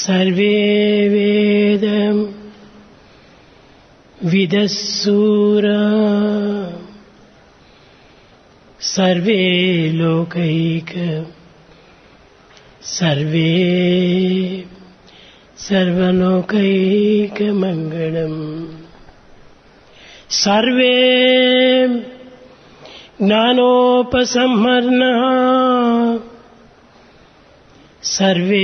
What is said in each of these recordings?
सर्वे वेदं विदस्सूरा सर्वे लोकैक सर्वे सर्वलोकैकमङ्गलम् सर्वे ज्ञानोपसंहर्णः सर्वे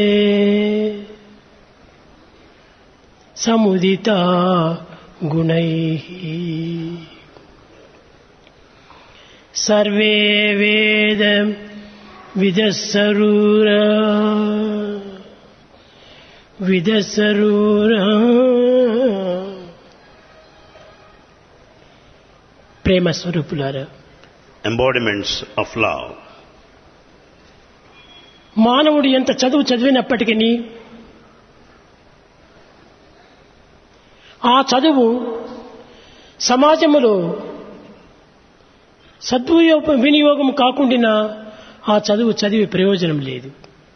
समुदिता गुणैः सर्वे वेद विदस्सरूर విదసరూర ప్రేమ స్వరూపులారా embodiments of love. మానవుడు ఎంత చదువు చదివినప్పటికీ ఆ చదువు సమాజములో సద్వియోగ వినియోగం కాకుండా ఆ చదువు చదివి ప్రయోజనం లేదు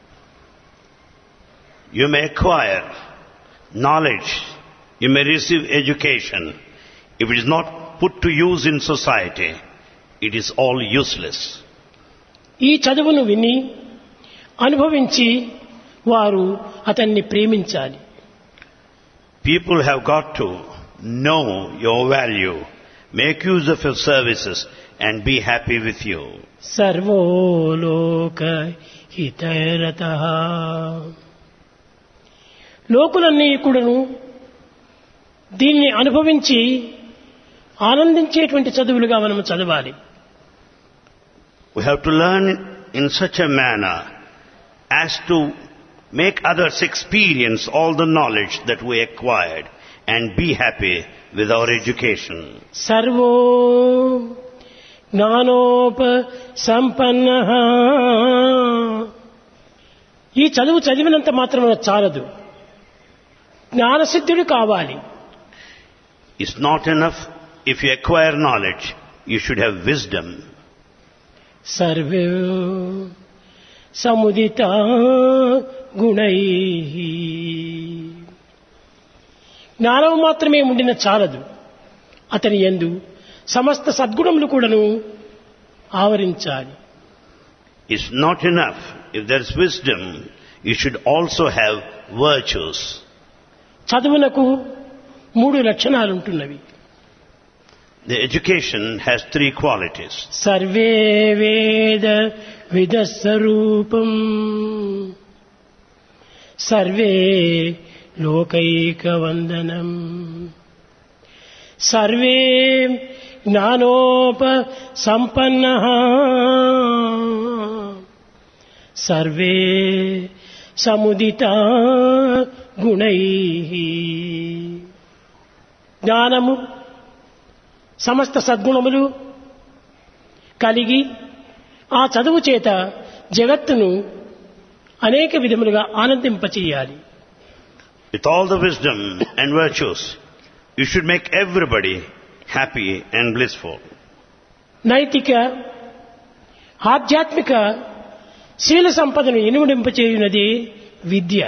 You may acquire knowledge, you may receive education. If it is not put to use in society, it is all useless. ఈ చదువును విని అనుభవించి వారు అతన్ని ప్రేమించాలి People have got to know your value, make use of your services, and be happy with you. సర్వోలోక హితరత లోకులన్నీ కూడాను దీన్ని అనుభవించి ఆనందించేటువంటి చదువులుగా మనం చదవాలి We have to learn in such a manner as to make others experience all the knowledge that we acquired and be happy with our education. సర్వో జ్ఞానోప సంపన్న ఈ చదువు చదివినంత మాత్రమే చాలదు జ్ఞానసిద్ధుడు కావాలి It's not enough if you acquire knowledge, you should have wisdom. సర్వే సముదిత గుణై జ్ఞానం మాత్రమే ఉండిన చాలదు అతని ఎందు సమస్త సద్గుణములు కూడాను ఆవరించాలి It's not enough. If there's wisdom, you should also have virtues. చదువునకు మూడు లక్షణాలు ఉంటున్నవి The education has three qualities. సర్వే వేద విదస్వరూపం సర్వే లోకైకవందనం సర్వే జ్ఞానోప సంపన్న సర్వే సముదిత గుణై జ్ఞానము సమస్త సద్గుణములు కలిగి ఆ చదువు చేత జగత్తును అనేక విధములుగా ఆనందింపచేయాలి With all the wisdom and virtues, you should make everybody happy and blissful. నైతిక ఆధ్యాత్మిక శీల సంపదను ఇనుమడింపచేయునది విద్య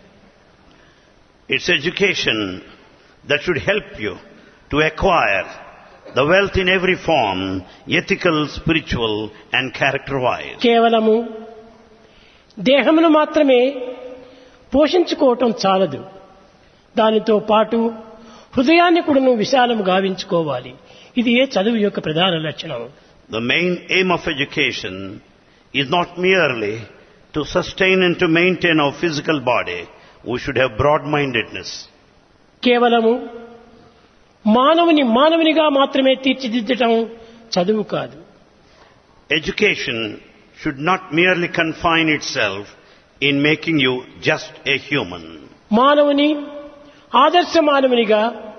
It's education that should help you to acquire the wealth in every form, ethical, spiritual and character-wise. కేవలము దేహమును మాత్రమే పోషించుకోవటం చాలదు దానితో పాటు హృదయాన్ని కూడాను విశాలము గావించుకోవాలి ఇది ఏ చదువు యొక్క ప్రధాన లక్షణం The main aim of education is not merely to sustain and to maintain our physical body. We should have broad-mindedness. కేవలము మానవుని మానవునిగా మాత్రమే తీర్చిదిద్దటం చదువు కాదు Education should not merely confine itself in making you just a human. మానవుని ఆదర్శ మానవునిగా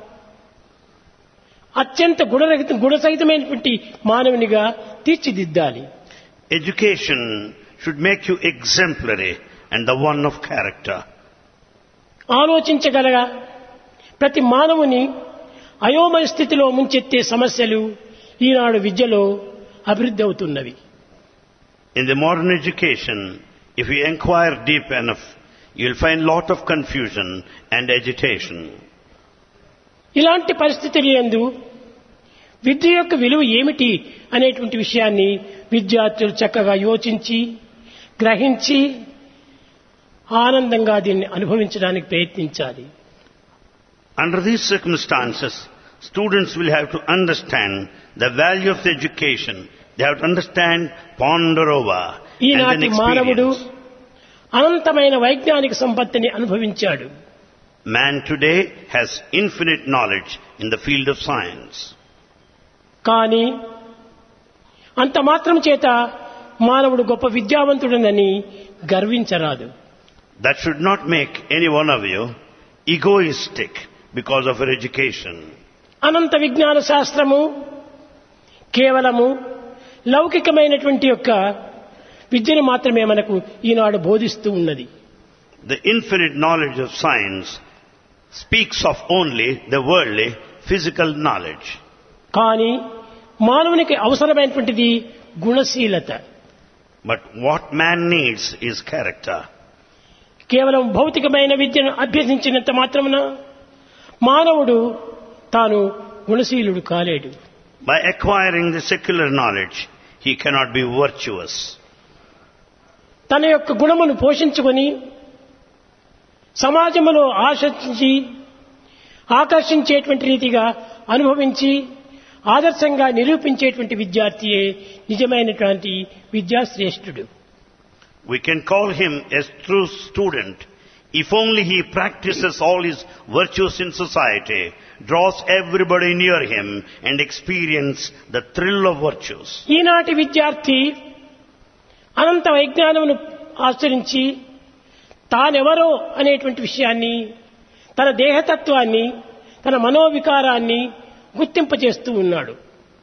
అత్యంత గుణరహిత గుణసహితమైనటువంటి మానవునిగా తీర్చిదిద్దాలి Education should make you exemplary and the one of character. ఆలోచించగలగా ప్రతి మానవుని అయోమయ స్థితిలో ముంచెత్తే సమస్యలు ఈనాడు విద్యలో అభివృద్ధి అవుతున్నవి In the modern education, if you inquire deep enough, you'll find lot of confusion and agitation. ఇలాంటి పరిస్థితులు ఎందు విద్య యొక్క విలువ ఏమిటి అనేటువంటి విషయాన్ని విద్యార్థులు చక్కగా యోచించి గ్రహించి ఆనందంగా దీన్ని అనుభవించడానికి ప్రయత్నించాలి Under these circumstances, students will have to understand the value of the education. They have to understand, ponder over, and then ఈనాటి మానవుడు experience. అనంతమైన వైజ్ఞానిక సంపత్తిని అనుభవించాడు Man today has infinite knowledge in the field of science. కానీ అంత మాత్రం చేత మానవుడు గొప్ప విద్యావంతుడనని గర్వించరాదు That should not make any one of you egoistic because of your education. అనంత విజ్ఞాన శాస్త్రము కేవలము లౌకికమైనటువంటి యొక్క విద్యను మాత్రమే మనకు ఈనాడు బోధిస్తూ ఉన్నది The infinite knowledge of science speaks of only the worldly, physical knowledge. కానీ మానవునికి అవసరమైనటువంటిది గుణశీలత But what man needs is character. కేవలం భౌతికమైన విద్యను అభ్యసించినంత మాత్రమున మానవుడు తాను గుణశీలుడు కాలేడు By acquiring the secular knowledge, he cannot be virtuous. తన యొక్క గుణమును పోషించుకొని సమాజంలో ఆశించి ఆకర్షించేటువంటి రీతిగా అనుభవించి ఆదర్శంగా నిరూపించేటువంటి విద్యార్థియే నిజమైనటువంటి విద్యాశ్రేష్ఠుడు We can call him a true student if only he practices all his virtues in society, draws everybody near him and experience the thrill of virtues. ఈనాటి విద్యార్థి అనంత వైజ్ఞానమును ఆచరించి తానెవరో అనేటువంటి విషయాన్ని తన దేహతత్వాన్ని తన మనోవికారాన్ని గుర్తింపచేస్తూ ఉన్నాడు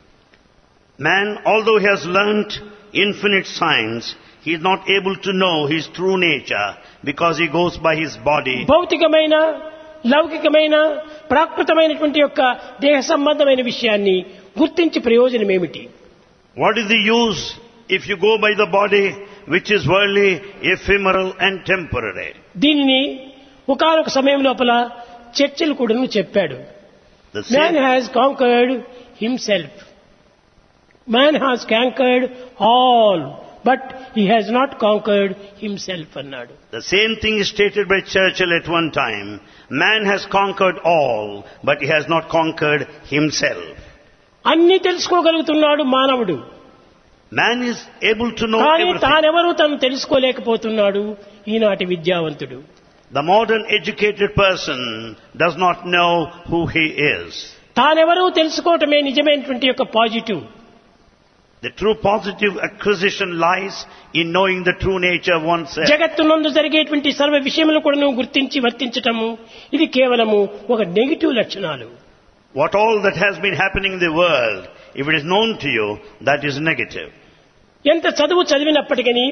Man, although he has learnt infinite science, he is not able to know his true nature because he goes by his body. భౌతికమైన లౌకికమైన ప్రాకృతమైనటువంటి యొక్క దేహ సంబంధమైన విషయాన్ని గుర్తించి ప్రయోజనం ఏమిటి What is the use if you go by the body which is worldly, ephemeral and temporary? దీనిని ఒకనొక సమయం లోపల చర్చిలు కూడాను చెప్పాడు The man same, has conquered himself man has conquered all but he has not conquered himself అన్నాడు the same thing is stated by Churchill at one time. Man has conquered all, but he has not conquered himself. అన్ని తెలుసుకోగలుగుతున్నాడు మానవుడు Man is able to know కానీ everything. తానెవరూ తను తెలుసుకోలేకపోతున్నాడు ఈనాటి విద్యావంతుడు The modern educated person does not know who he is. తానెవరూ తెలుసుకోవటమే నిజమైనటువంటి యొక్క positive The true positive acquisition lies in knowing the true nature of oneself. జగత్తునందు జరిగేటువంటి సర్వ విషయములు కూడా నువ్వు గుర్తించి వర్తించటము ఇది కేవలము ఒక నెగిటివ్ లక్షణాలు What all that has been happening in the world, if it is known to you, that is negative. ఎంత చదువు చదివినప్పటికీ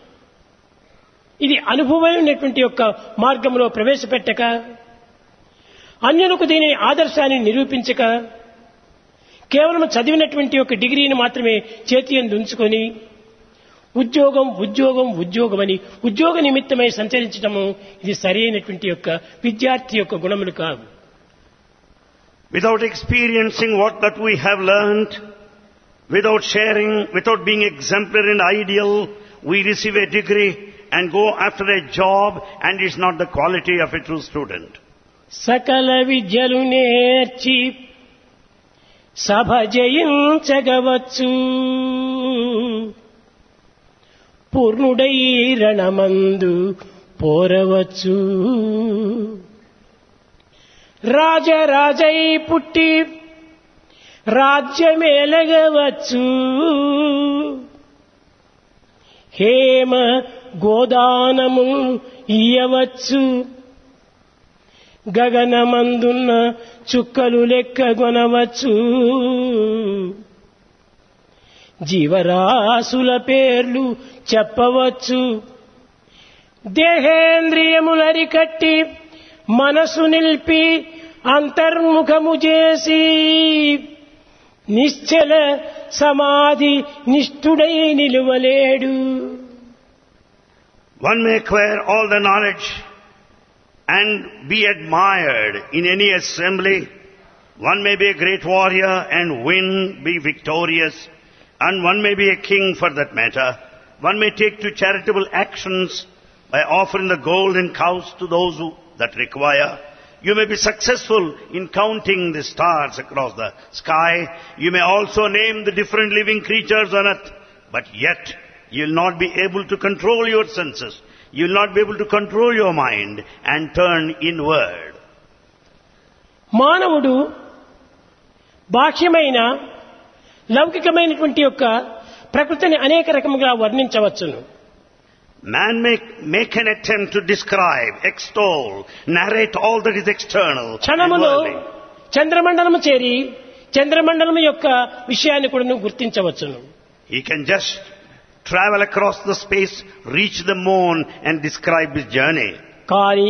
ఇది అనుభవమైనటువంటి యొక్క మార్గంలో ప్రవేశపెట్టక అన్యులకు దీని ఆదర్శాన్ని నిరూపించక కేవలం చదివినటువంటి యొక్క డిగ్రీని మాత్రమే చేతి ఎందు ఉంచుకొని ఉద్యోగం ఉద్యోగం ఉద్యోగం అని ఉద్యోగ నిమిత్తమై సంచరించడము ఇది సరైనటువంటి యొక్క విద్యార్థి యొక్క గుణములు కావు Without experiencing what that we have learned, without sharing, without being exemplary and ideal, we receive a degree and go after a job and it's not the quality of a true student. సకల విద్యలు నేర్చి సభ జయించగవచ్చు పూర్ణుడై రణమందు పోరవచ్చు రాజరాజై పుట్టి రాజ్యమేలగవచ్చు హేమ గోదానము ఇయ్యవచ్చు గగనమందున్న చుక్కలు లెక్కగొనవచ్చు జీవరాశుల పేర్లు చెప్పవచ్చు దేహేంద్రియములరికట్టి మనసు నిలిపి అంతర్ముఖము చేసి నిశ్చల సమాధి నిష్ఠుడై నిలువలేడు One may acquire all the knowledge and be admired in any assembly. One may be a great warrior and win, be victorious, and one may be a king for that matter. One may take to charitable actions by offering the gold and cows to those who that require. You may be successful in counting the stars across the sky. You may also name the different living creatures on earth. But yet, you will not be able to control your senses. You will not be able to control your mind and turn inward. మానవుడు బాహ్యమైన లౌకికమైనటువంటి యొక్క ప్రకృతిని అనేక రకముగా వర్ణించవచ్చును Man may make an attempt to describe, extol, narrate all that is external and క్షణములో worldly. చంద్రమండలము చేరి చంద్రమండలము యొక్క విషయాన్ని కూడా గుర్తించవచ్చును He can just travel across the space, reach the moon and describe his journey. కానీ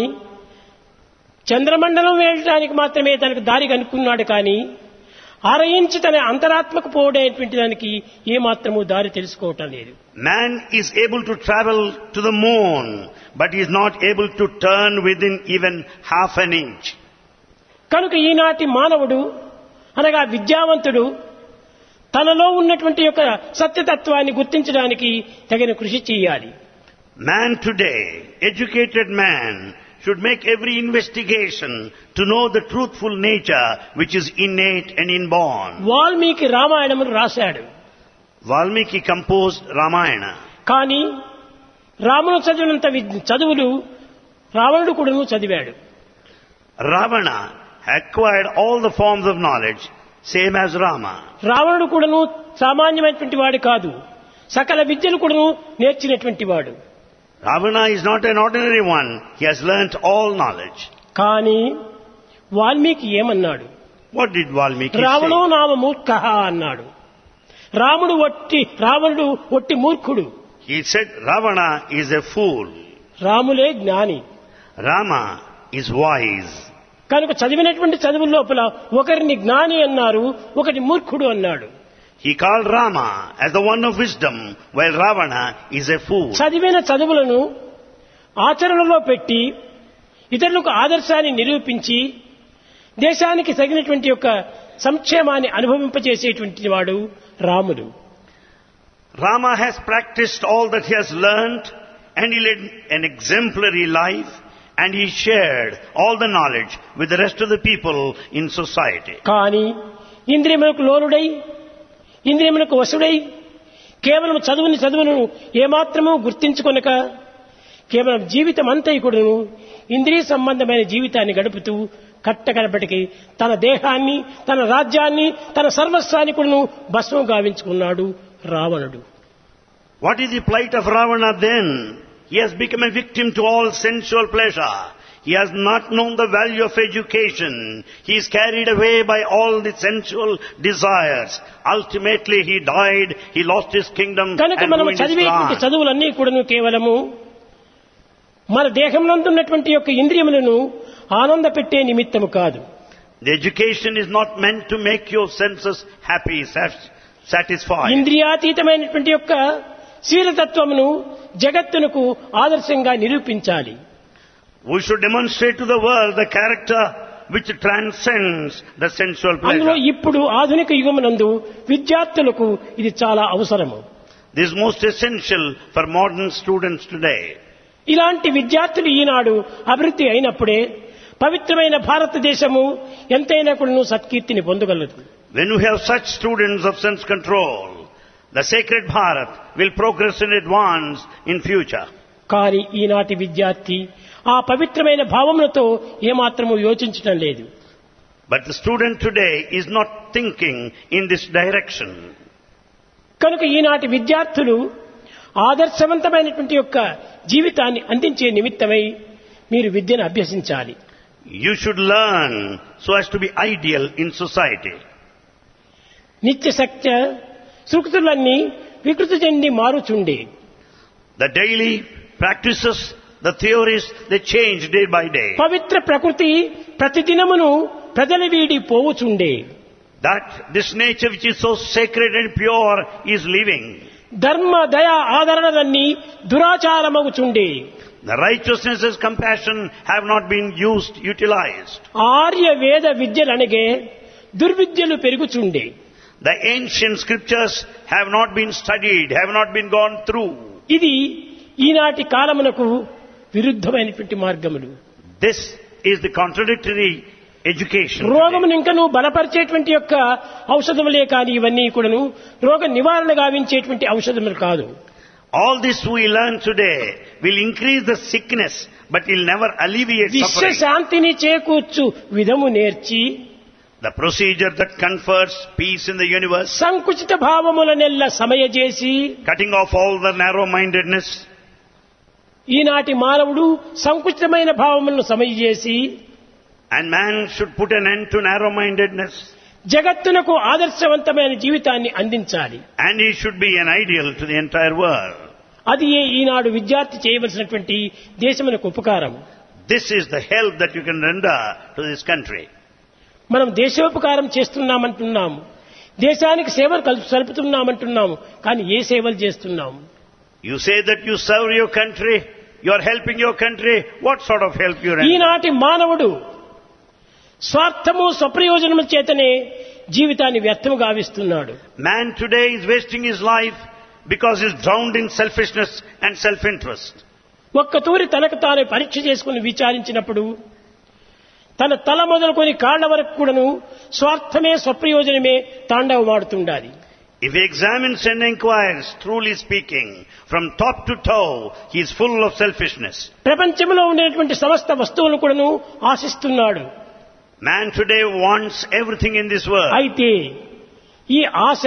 చంద్రమండలం వెళ్ళడానికి మాత్రమే తనకు దారి కనుక్కున్నాడు కానీ ఆరయించి తన అంతరాత్మకు పోవడేటువంటి దానికి ఏమాత్రము దారి తెలుసుకోవటం లేదు Man is able to travel to the moon, but he is not able to turn within even half an inch. కనుక ఈనాటి మానవుడు అనగా విద్యావంతుడు తనలో ఉన్నటువంటి యొక్క సత్యతత్వాన్ని గుర్తించడానికి తగిన కృషి చేయాలి Man today, educated man, should make every investigation to know the truthful nature which is innate and inborn. Valmiki రామాయణమును రాశాడు Valmiki composed Ramayana. కానీ రాముడు చదివినంత విద్- చదువులు రావణుడు కూడాను చదివాడు Ravana acquired all the forms of knowledge, same as Rama. రావణుడు కూడాను సామాన్యమైనటువంటి వాడు కాదు సకల విద్యలు కూడాను నేర్చినటువంటి వాడు Ravana is not an ordinary one. He has learnt all knowledge. కానీ వాల్మీకి ఏమన్నాడు What did Valmiki రావణో say? నామ మూర్ఖ అన్నాడు రాముడు ఒట్టి రావణుడు ఒట్టి మూర్ఖుడు He said Ravana is a fool. రాములే జ్ఞాని Rama is wise. కనుక చదివినటువంటి చదువుల లోపల ఒకరిని జ్ఞాని అన్నారు ఒకటి మూర్ఖుడు అన్నాడు He called Rama as the one of wisdom, while Ravana is a fool. చదివిన చదువులను ఆచరణలో పెట్టి ఇతరులకు ఆదర్శాన్ని నిరూపించి దేశానికి తగినటువంటి యొక్క సంక్షేమాన్ని అనుభవింపజేసేటువంటి వాడు రాముడు Rama has practiced all that he has learnt and he led an exemplary life and he shared all the knowledge with the rest of the people in society. కానీ ఇంద్రియములకు లోనుడై ఇంద్రియములకు వశుడై కేవలం చదువుని చదువును ఏమాత్రమూ గుర్తించుకొనక కేవలం జీవితం అంతా కూడాను ఇంద్రియ సంబంధమైన జీవితాన్ని గడుపుతూ కట్టగడపటికి తన దేహాన్ని తన రాజ్యాన్ని తన సర్వస్వాన్ని కూడాను భస్మం గావించుకున్నాడు రావణుడు What is the plight of Ravana then? He has become a victim to all sensual pleasure. He has not known the value of education. He is carried away by all the sensual desires. Ultimately he died, he lost his kingdom కనుక and మనం ruined his చదివేటువంటి clan. చదువులన్నీ కూడాను కేవలము మన దేహంలో ఉన్నటువంటి యొక్క ఇంద్రియములను ఆనంద పెట్టే నిమిత్తము కాదు The education is not meant to make your senses happy, sat- satisfied. ఇంద్రియాతీతమైనటువంటి యొక్క శీలతత్వమును జగత్తునకు ఆదర్శంగా నిరూపించాలి We should demonstrate to the world the character which transcends the sensual అందులో pleasure. ఇప్పుడు ఆధునిక యుగమునందు విద్యార్థులకు ఇది చాలా అవసరము This is most essential for modern students today. ఇలాంటి విద్యార్థులు ఈనాడు అభివృద్ధి అయినప్పుడే పవిత్రమైన భారతదేశము ఎంతైనా కూడా సత్కీర్తిని పొందగలదు When we have such students of sense control, the sacred Bharat will progress and advance in future. కానీ ఈనాటి విద్యార్థి ఆ పవిత్రమైన భావములతో ఏమాత్రము యోచించటం లేదు But the student today is not thinking in this direction. కనుక ఈనాటి విద్యార్థులు ఆదర్శవంతమైనటువంటి యొక్క జీవితాన్ని అందించే నిమిత్తమై మీరు విద్యను అభ్యసించాలి You should learn so as to be ideal in society. నిత్య సత్య సృక్తులన్నీ వికృతి చెంది మారుచుండే The daily practices, the theories, they change day by day. పవిత్ర ప్రకృతి ప్రతిదినమును ప్రజల వీడి పోవుచుండే That this nature which is so sacred and pure is living. ధర్మ దయ ఆదరణలన్నీ దురాచారమగుచుండే The righteousnesses, compassion have not been used, utilized. Arya వేద విద్యలనగే దుర్విద్యలు పెరుగుచుండే The ancient scriptures have not been studied, have not been gone through. ఇది ఈనాటి కాలమునకు విరుద్ధమైనటువంటి మార్గములు This is the contradictory education. today. రోగమును ఇంకా నువ్వు బలపరిచేటువంటి యొక్క ఔషధములే కాని ఇవన్నీ కూడాను రోగ నివారణ గావించేటువంటి ఔషధములు కాదు All this we learn today will increase the sickness, but will never alleviate విశ్వ suffering. శాంతిని చేకూర్చు విధము నేర్చి The procedure that confers peace in the universe, సంకుచిత భావములనెల్ల సమయజేసి cutting off all the narrow-mindedness, ఈనాటి మానవుడు సంకుచితమైన భావములను సమయజేసి and man should put an end to narrow-mindedness, జగత్తునకు ఆదర్శవంతమైన జీవితాన్ని అందించాలి and he should be an ideal to the entire world. అది ఏ ఈనాడు విద్యార్థి చేయవలసినటువంటి దేశమునకు ఉపకారం This is the help that you can render to this country. మనం దేశోపకారం చేస్తున్నామంటున్నాము దేశానికి సేవలు కల్ప సలుపుతున్నామంటున్నాము కానీ ఏ సేవలు చేస్తున్నాము You say that you serve your country, you are helping your country, what sort of help you render? ఈనాటి మానవుడు స్వార్థము స్వప్రయోజనము చేతనే జీవితాన్ని వ్యర్థము గావిస్తున్నాడు Man today is wasting his life because he's drowned in selfishness and self-interest. ఒక్క తూరి తనకు తాను పరీక్ష చేసుకుని విచారించినప్పుడు తన తల మొదలుకొని కాళ్ల వరకు కూడాను స్వార్థమే స్వప్రయోజనమే తాండవమాడుతుండాలి If he examines and inquires, truly speaking, from top to toe, he is full of selfishness. ప్రపంచంలో ఉండేటువంటి సమస్త వస్తువులను కూడాను ఆశిస్తున్నాడు Man today wants everything in this world. అయితే ఈ ఆశ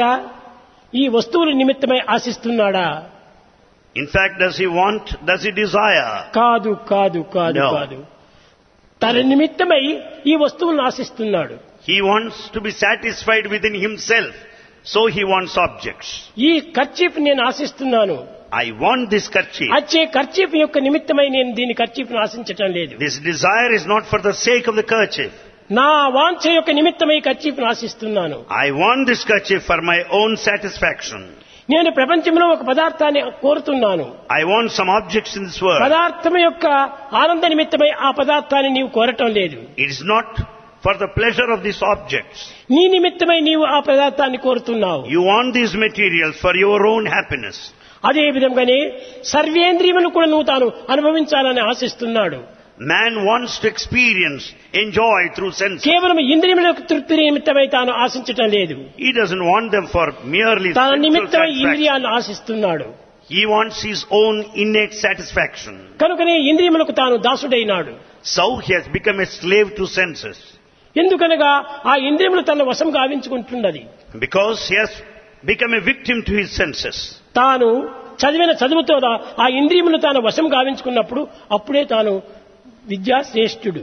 ఈ వస్తువుల నిమిత్తమై ఆశిస్తున్నాడా In fact, does he want, does he desire? కాదు కాదు కాదు No. కాదు తన నిమిత్తమై ఈ వస్తువులను ఆశిస్తున్నాడు He wants to be satisfied within himself. So he wants objects. ఈ ఖర్చీఫ్ నేను ఆశిస్తున్నాను I want this kerchief. వచ్చే ఖర్చీఫ్ యొక్క నిమిత్తమై నేను దీని ఖర్చీఫ్ను ఆశించటం లేదు This desire is not for the sake of the kerchief. నా వాంఛ యొక్క నిమిత్తమై ఖర్చీఫ్ను ఆశిస్తున్నాను I want this kerchief for my own satisfaction. నేను ప్రపంచంలో ఒక పదార్థాన్ని కోరుతున్నాను I want some objects in this world. పదార్థం యొక్క ఆనంద నిమిత్తమై ఆ పదార్థాన్ని నీవు కోరటం లేదు It is not for the pleasure of these objects. నీ నిమిత్తమై నీవు ఆ పదార్థాన్ని కోరుతున్నావు You want these materials for your own happiness. అదే విధంగానే సర్వేంద్రియములు కూడా నువ్వు తాను అనుభవించాలని ఆశిస్తున్నాడు Man wants to experience, enjoy through senses. కేవలం ఇంద్రియముల యొక్క తృప్తి నిమిత్తమై తాను ఆశించటం లేదు He doesn't want them for merely తన sensual నిమిత్తమై satisfaction. ఇంద్రియాలను ఆశిస్తున్నాడు He wants his own innate satisfaction. కనుకనే ఇంద్రియములకు తాను దాసుడైనాడు So he has become a slave to senses. ఎందుకనగా ఆ ఇంద్రియములు తన వశం గావించుకుంటున్నది Because he has become a victim to his senses. తాను చదివిన చదువుతో ఆ ఇంద్రియములు తాను వశం గావించుకున్నప్పుడు అప్పుడే తాను విద్యాశ్రేష్ఠుడు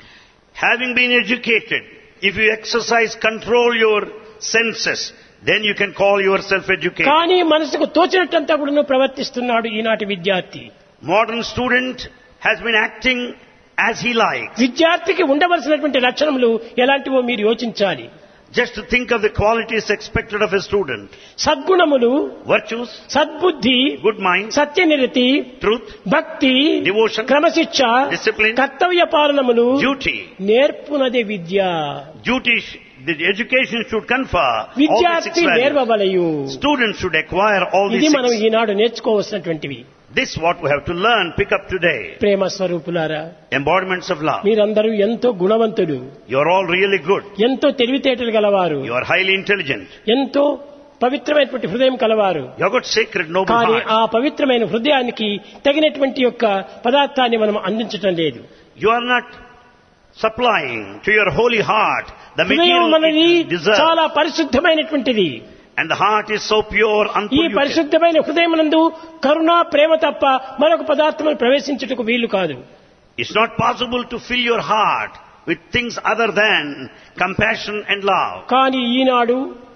Having been educated, if you exercise, control your senses, then you can call yourself educated. కానీ మనసుకు తోచినట్టంతా కూడా ప్రవర్తిస్తున్నాడు ఈనాటి విద్యార్థి Modern student has been acting as he likes. విద్యార్థికి ఉండవలసినటువంటి లక్షణములు ఎలాంటివో మీరు యోచించాలి Just to think of the qualities expected of a student. సద్గుణములు Virtues, సద్బుద్ధి good mind, సత్యనిరతి truth, భక్తి Devotion, క్రమశిక్ష discipline, కర్తవ్య పాలనములు duty. నేర్పునదే Vidya Duty, sh- the education should confer all the six విద్యార్థి values. నేర్వవలయు Students should acquire all ఇది these మనం six. Eenadu నేర్చుకోవలసినటువంటివి This what we have to learn, pick up today. ప్రేమ స్వరూపులారా Embodiments of love. మీరందరూ ఎంతో గుణవంతుడు You're all really good. ఎంతో తెలివితేటలు గలవారు You are highly intelligent. ఎంతో పవిత్రమైనటువంటి హృదయం కలవారు You have got sacred noble కానీ heart. ఆ పవిత్రమైన హృదయానికి తగినటువంటి యొక్క పదార్థాన్ని మనం అందించటం లేదు You are not supplying to your holy heart the హృదయం material అనేది it deserves. చాలా పరిశుద్ధమైనటువంటిది And the heart is so pure, ఈ unpolluted. పరిశుద్ధమైన హృదయమునందు కరుణ ప్రేమ తప్ప మరొక పదార్థములు ప్రవేశించుటకు వీలు కాదు It's not possible to fill your heart with things other than compassion and love. కానీ ఈనాడు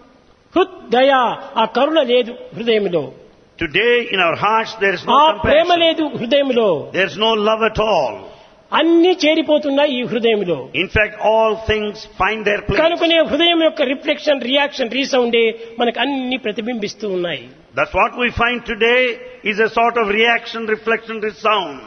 హృదయ ఆ కరుణ లేదు హృదయంలో Today in our hearts there is ఆ no ప్రేమ compassion. లేదు హృదయంలో There is no love at all. అన్ని చేరిపోతున్నాయి ఈ హృదయంలో In fact, all things find their place. కనుకనే హృదయం యొక్క రిఫ్లెక్షన్ రియాక్షన్ రీసౌండే మనకు అన్ని ప్రతిబింబిస్తూ ఉన్నాయి That's what we find today is a sort of reaction, reflection, resound.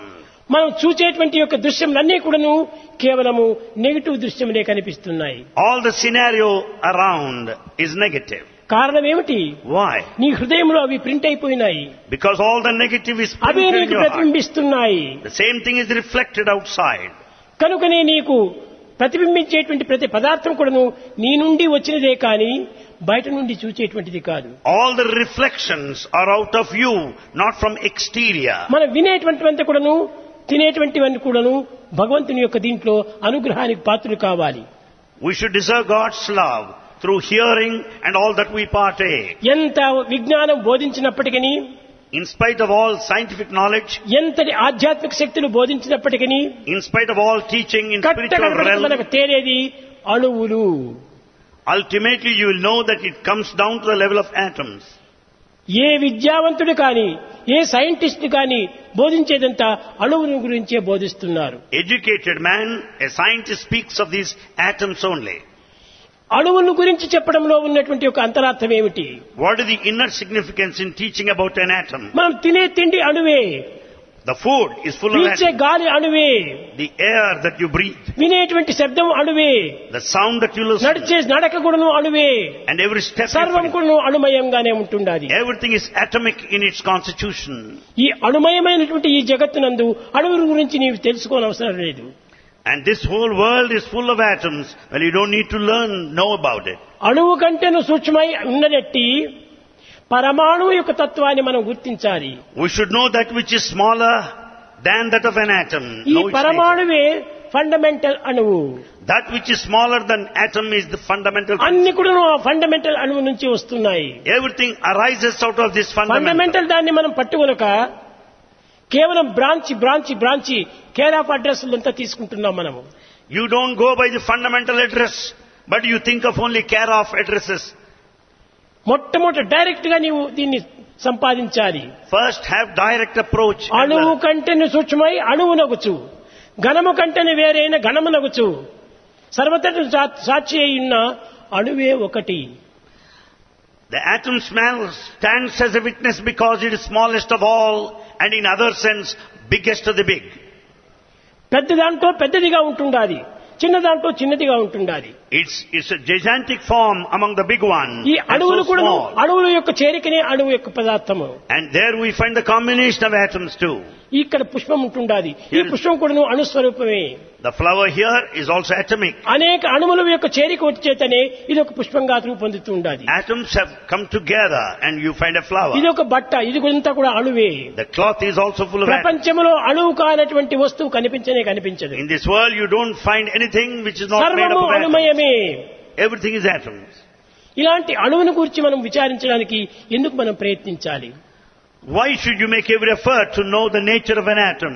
మనం చూచేటువంటి యొక్క దృశ్యములన్నీ కూడాను కేవలము నెగిటివ్ దృశ్యములే కనిపిస్తున్నాయి All the scenario around is negative. కారణం ఏమిటి Why? నీ హృదయంలో అవి ప్రింట్ అయిపోయినాయి Because all the negative is away printed in నీకు your heart. ప్రతిబింబిస్తున్నాయి The same thing is reflected outside. కనుకనే నీకు ప్రతిబింబించేటువంటి ప్రతి పదార్థం కూడాను నీ నుండి వచ్చినదే కానీ బయట నుండి చూచేటువంటిది కాదు All the reflections are out of you, not from exterior. మనం వినేటువంటివంతా కూడాను తినేటువంటివన్నీ కూడాను భగవంతుని యొక్క దీంట్లో అనుగ్రహానికి పాత్రలు కావాలి We should deserve God's love through hearing and all that we partake. ఎంత విజ్ఞానం బోధించినప్పటికీ In spite of all scientific knowledge, ఎంతటి ఆధ్యాత్మిక శక్తులు బోధించినప్పటికీ in spite of all teaching in spiritual కట్టకడపటికి మనకు realm, తేలేది అణువులు ultimately you will know that it comes down to the level of atoms. ఏ విద్యావంతుడు కానీ ఏ scientist కానీ బోధించేదంతా అణువుల గురించే బోధిస్తున్నారు Educated man, a scientist speaks of these atoms only. అణువుల గురించి చెప్పడంలో ఉన్నటువంటి ఒక అంతరార్థం ఏమిటి What is the inner significance in teaching about an atom? మనం తినే తిండి అణువే The food is full of పీల్చే atoms. గాలి అణువే The air that you breathe, వినేటువంటి శబ్దం అణువే the sound that you listen, నడిచే నడక కూడాను అణువే and every step you సర్వం take. కూడాను అణుమయంగానే ఉంటుండాలి Everything is atomic in its constitution. ఈ అణుమయమైనటువంటి ఈ జగత్తునందు అణువుల గురించి నీవు తెలుసుకోనవసరం లేదు And this whole world is full of atoms. Well, you don't need to learn, know about it. అణువు కంటేను సూక్ష్మై ఉన్నదట్టి పరమాణువు యొక్క తత్వాన్ని మనం గుర్తించాలి We should know that which is smaller than that of an atom. ఈ Know its nature. పరమాణువే fundamental అణువు That which is smaller than atom is the fundamental. అన్ని కూడా ఆ ఫండమెంటల్ అణువు నుంచి వస్తున్నాయి Everything arises out of this fundamental. Fundamental దాన్ని మనం పట్టుకొనక కేవలం branch branch branch care of address అంతా తీసుకుంటున్నాం మనము You don't go by the fundamental address, but you think of only care of addresses. మొట్టమొదటి డైరెక్ట్ గా నీవు దీన్ని సంపాదించాలి First have direct approach. and అణువు learn. కంటెను సూక్ష్మై అణువు నగుచు ఘనము కంటెను వేరైన ఘనము నగుచు సర్వతటి సా- సాక్షి అయి ఉన్న అణువే ఒకటి The atom smell stands as a witness because it is smallest of all and in other sense biggest of the big. పెద్ద దాంట్లో పెద్దదిగా ఉంటుండాలి చిన్న దాంట్లో చిన్నదిగా ఉంటుండాలి It's, it's a gigantic form among the big one ఈ and అణువులు so కూడా small. అణువుల యొక్క చేరికనే అణువు యొక్క పదార్థము And there we find the combination of atoms too. ఇక్కడ పుష్పం ఉంటుండాలి ఈ Here- పుష్పం కూడా అణుస్వరూపమే The flower here is also atomic. అనేక అణువుల యొక్క చేరిక వచ్చేతనే ఇది ఒక పుష్పంగా రూపొందుతూ ఉండాలి Atoms have come together and you find a flower. ఇది ఒక బట్ట ఇది అంతా కూడా అణువే The cloth is also full of atoms. ప్రపంచంలో అణువు కానటువంటి వస్తువు కనిపించనే కనిపించదు In this world you don't find anything which is not made సర్వము up of atoms. అణుమయమే Everything is atoms. ఇలాంటి అణువుని గురించి మనం విచారించడానికి ఎందుకు మనం ప్రయత్నించాలి Why should you make every effort to know the nature of an atom?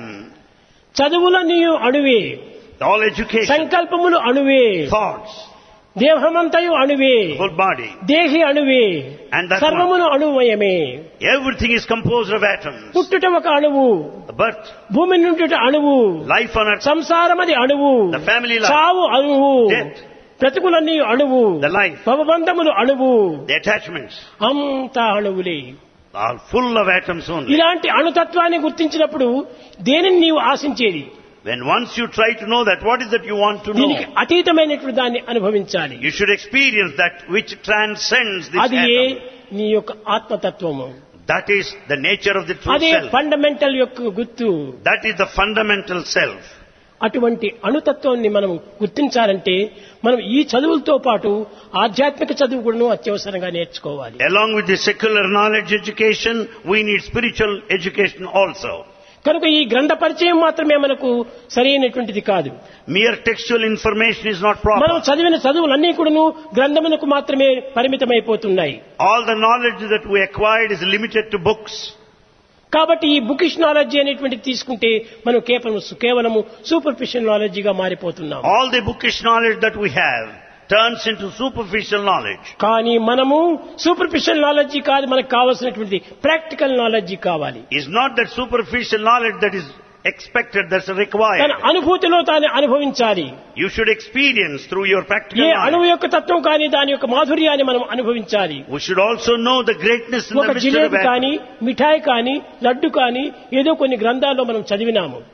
చదువులన్నీ అణువే All education, సంకల్పములు అణువే thoughts, దేహమంతయు అణువే whole body, దేహి అణువే and that సర్వమును అణుమయమే one. Everything is composed of atoms. పుట్టుట ఒక అణువు The birth, భూమి నుండి అణువు life on earth, సంసారమది అణువు the family life, చావు అణువు Death. బ్రతుకులన్నీ అణువు the life, భవబంధములు అణువు the attachments అంతా అణువులే are full of atoms only. ఇలాంటి అణుతత్వాన్ని గుర్తించినప్పుడు దేనిని నీవు ఆశించేది When once you try to know that, what is that you want to దీనికి know? అతీతమైనటువంటి దాన్ని అనుభవించాలి You should experience that which transcends this అది ఏ atom. నీ యొక్క ఆత్మతత్వము That is the nature of the true అదే self. ఫండమెంటల్ యొక్క గుర్తు That is the fundamental self. అటువంటి అణుతత్వాన్ని మనం గుర్తించాలంటే మనం ఈ చదువులతో పాటు ఆధ్యాత్మిక చదువు కూడా అత్యవసరంగా నేర్చుకోవాలి Along with the secular knowledge education, we need spiritual education also. కనుక ఈ గ్రంథ పరిచయం మాత్రమే మనకు సరైనటువంటిది కాదు Mere textual information is not మనం proper. చదివిన చదువులన్నీ కూడాను గ్రంథమునకు మాత్రమే పరిమితమైపోతున్నాయి All the knowledge that we acquired is limited to books. కాబట్టి ఈ బుకిష్ నాలెడ్జ్ అనేటువంటిది తీసుకుంటే మనం కేవలం కేవలము సూపర్ఫిషియల్ నాలెడ్జిగా మారిపోతున్నాం All the bookish knowledge that we have turns into superficial knowledge. కానీ మనము సూపర్ఫిషియల్ నాలెడ్జి కాదు మనకు కావాల్సినటువంటి ప్రాక్టికల్ నాలెడ్జి కావాలి It's not that superficial knowledge that is expected, that's required. తన అనుభూతిలో తాను అనుభవించాలి You should experience through your practical ఏ అణువు knowledge. యొక్క తత్వం కానీ దాని యొక్క మాధుర్యాన్ని మనం అనుభవించాలి We should also know the greatness and ఒక the mystery of jalebi atoms. కానీ మిఠాయి కానీ లడ్డు కానీ ఏదో కొన్ని గ్రంథాల్లో మనం చదివినాము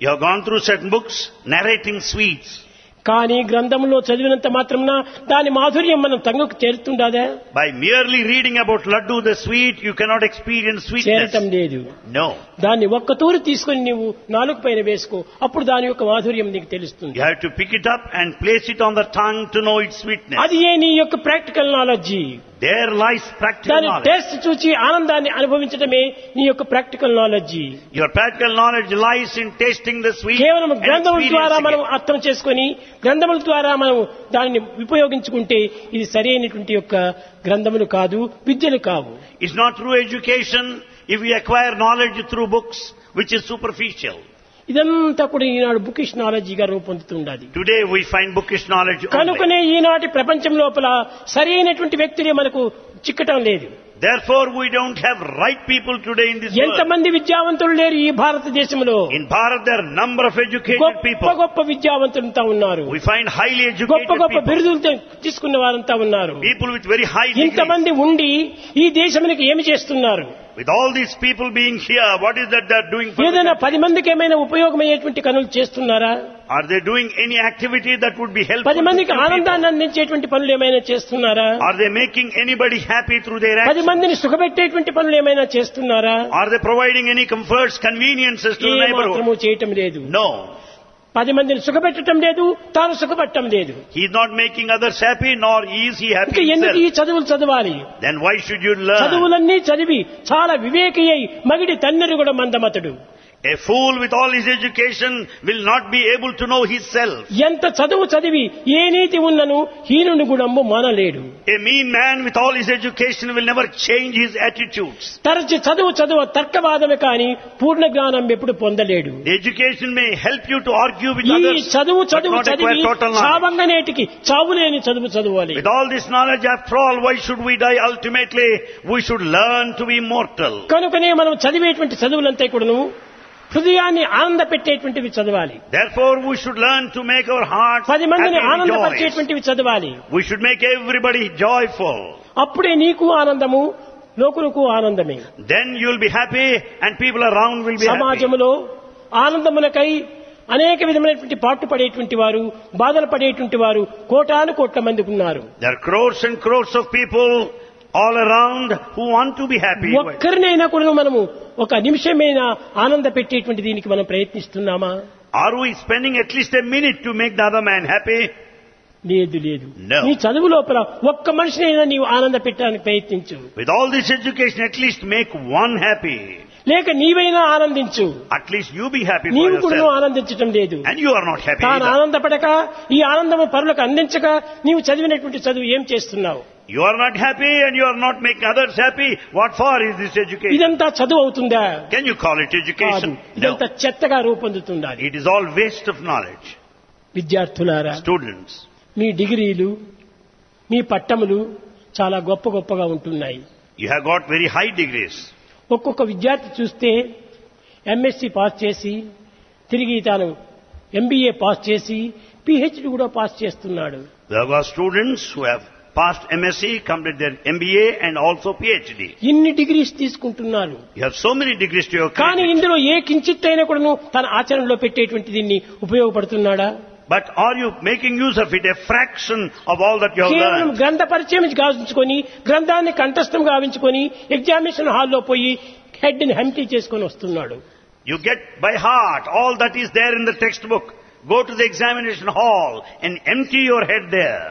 You have gone through certain books narrating sweets. కానీ గ్రంథంలో చదివినంత మాత్రమున దాని మాధుర్యం మనం తంగుకు చేరుతుండదా By merely reading about laddu the sweet, you cannot experience చేరటం sweetness. లేదు No. దాన్ని ఒక్క తూరు తీసుకొని నీవు నాలుగు పైన వేసుకో అప్పుడు దాని యొక్క మాధుర్యం నీకు తెలుస్తుంది You have to pick it up and place it on the tongue to know its sweetness. అది ఏ నీ యొక్క practical knowledge There lies practical దాని knowledge. టేస్ట్ చూచి ఆనందాన్ని అనుభవించడమే నీ యొక్క practical knowledge Your practical knowledge lies in tasting the sweet కేవలం and గ్రంథముల ద్వారా experiencing మనం it. అర్థం చేసుకొని గ్రంథముల ద్వారా మనం దానిని ఉపయోగించుకుంటే ఇది సరైనటువంటి యొక్క గ్రంథములు కాదు విద్యలు కావు It's not true education if we acquire knowledge through books, which is superficial. ఇదంతా కూడా ఈనాడు బుకిష్ నాలెడ్జిగా రూపొందుతుండాలి Today we find bookish knowledge only. కనుకనే ఈనాటి ప్రపంచం లోపల సరైనటువంటి వ్యక్తులే మనకు చిక్కటం లేదు Therefore we don't have right people today in this world. ఎంతమంది విద్యావంతులు లేరు ఈ భారతదేశంలో In Bharat there are number of educated గొప్ప people. గొప్ప విద్యావంతులంతా ఉన్నారు We find highly గొప్ప educated గొప్ప people. బిరుదులు తె- తీసుకున్న వారంతా ఉన్నారు People with very high degrees. ఇంతమంది ఉండి ఈ దేశానికి ఏమి చేస్తున్నారు With all these people being here, what is that they're doing for the ఏదైనా country? పది మందికి ఏమైనా ఉపయోగమయ్యేటువంటి పనులు చేస్తున్నారా Are they doing any activity that would be helpful పది to మందికి few people? ఆనందాన్ని అందించేటువంటి పనులు ఏమైనా చేస్తున్నారా Are they making anybody happy through their పది actions? మందిని సుఖపెట్టేటువంటి పనులు ఏమైనా చేస్తున్నారా Are they providing any comforts, conveniences to A the neighborhood? మాత్రము చేయటం లేదు No. పది మందిని సుఖపెట్టడం లేదు తాను సుఖపట్టడం లేదు He is not making others happy, nor is he happy ఇంకా ఎందుకు ఈ himself. చదువులు చదవాలి Then why should you learn? చదువులన్నీ చదివి చాలా వివేకి అయి మగిడి తన్నెరు కూడా మందమతడు A fool with all his education will not be able to know his self. ఎంత చదువు చదివి ఏ నీతి ఉన్నను హీనుని గుణము మానలేడు A mean man with all his education will never change his attitudes. తరచి చదువు చదువు తర్కవాదమే కాని పూర్ణ జ్ఞానం ఎప్పుడు పొందలేడు The education may help you to argue with ఈ others, చదువు but చదువు not acquire చదివి total knowledge. చావంగనేటికి చావులేని చదువు చదవాలి With all this knowledge, after all, why should we die? Ultimately, we should learn to be mortal. కనుకనే మనం చదివేటువంటి చదువులంతా కూడాను హృదయాన్ని ఆనంద పెట్టేటువంటివి చదవాలి Therefore, we should learn to make our hearts పది మందిని happy and joyous. ఆనందపరిచేటువంటివి చదవాలి We should make everybody joyful. అప్పుడే నీకు ఆనందము లోకులకు ఆనందమే Then you will be happy and people around will be happy. సమాజంలో ఆనందములకై అనేక విధమైనటువంటి పాటు పడేటువంటి వారు బాధలు పడేటువంటి వారు కోటాను కోట్ల మందికి ఉన్నారు There are crores and crores of people all around who want to be happy. ఒక్కరినైనా కూడా మనము ఒక నిమిషమైనా ఆనంద పెట్టేటువంటి దీనికి మనం ప్రయత్నిస్తున్నామా Are we spending at least a minute to make the other man happy? లేదు లేదు No. నీ చదువు లోపల ఒక్క మనిషినైనా నీవు ఆనంద పెట్టడానికి ప్రయత్నించు With all this education, at least make one happy. లేక నీవైనా ఆనందించు At least you be happy for నీవు కూడా yourself. ఆనందించటం లేదు And you are not happy తాను either. ఆనందపడక ఈ ఆనందము పరులకు అందించక నీవు చదివినటువంటి చదువు ఏం చేస్తున్నావు You are not happy and you are not making others happy. What for is this education? ఇదంతా చదువు అవుతుందా Can you call it కాదు education? No. ఇదంతా చెత్తగా రూపొందుతుండాలి It is all waste of knowledge. విద్యార్థులారా Students, మీ డిగ్రీలు మీ పట్టములు చాలా గొప్ప గొప్పగా ఉంటున్నాయి you have got very high degrees. ఒక్కొక్క విద్యార్థి చూస్తే ఎంఎస్సి పాస్ చేసి తిరిగి తాను ఎంబీఏ పాస్ చేసి పిహెచ్డి కూడా పాస్ చేస్తున్నాడు We have got students who have passed MSc, completed their MBA and also PhD. ఇన్ని డిగ్రీస్ తీసుకుంటున్నారు You have so many degrees to your కానీ credit. ఇందులో ఏ కించిత్ అయినా కూడాను తన ఆచరణలో పెట్టేటువంటి దీన్ని ఉపయోగపడుతున్నాడా But are you making use of it, a fraction of all that you have కేవలం learned? గ్రంథ పరిచయం గావించుకొని గ్రంథాన్ని కంఠస్థం గావించుకొని ఎగ్జామినేషన్ హాల్లో పోయి హెడ్ ని హంటీ చేసుకొని వస్తున్నాడు You get by heart all that is there in the textbook. Go to the examination hall and empty your head there.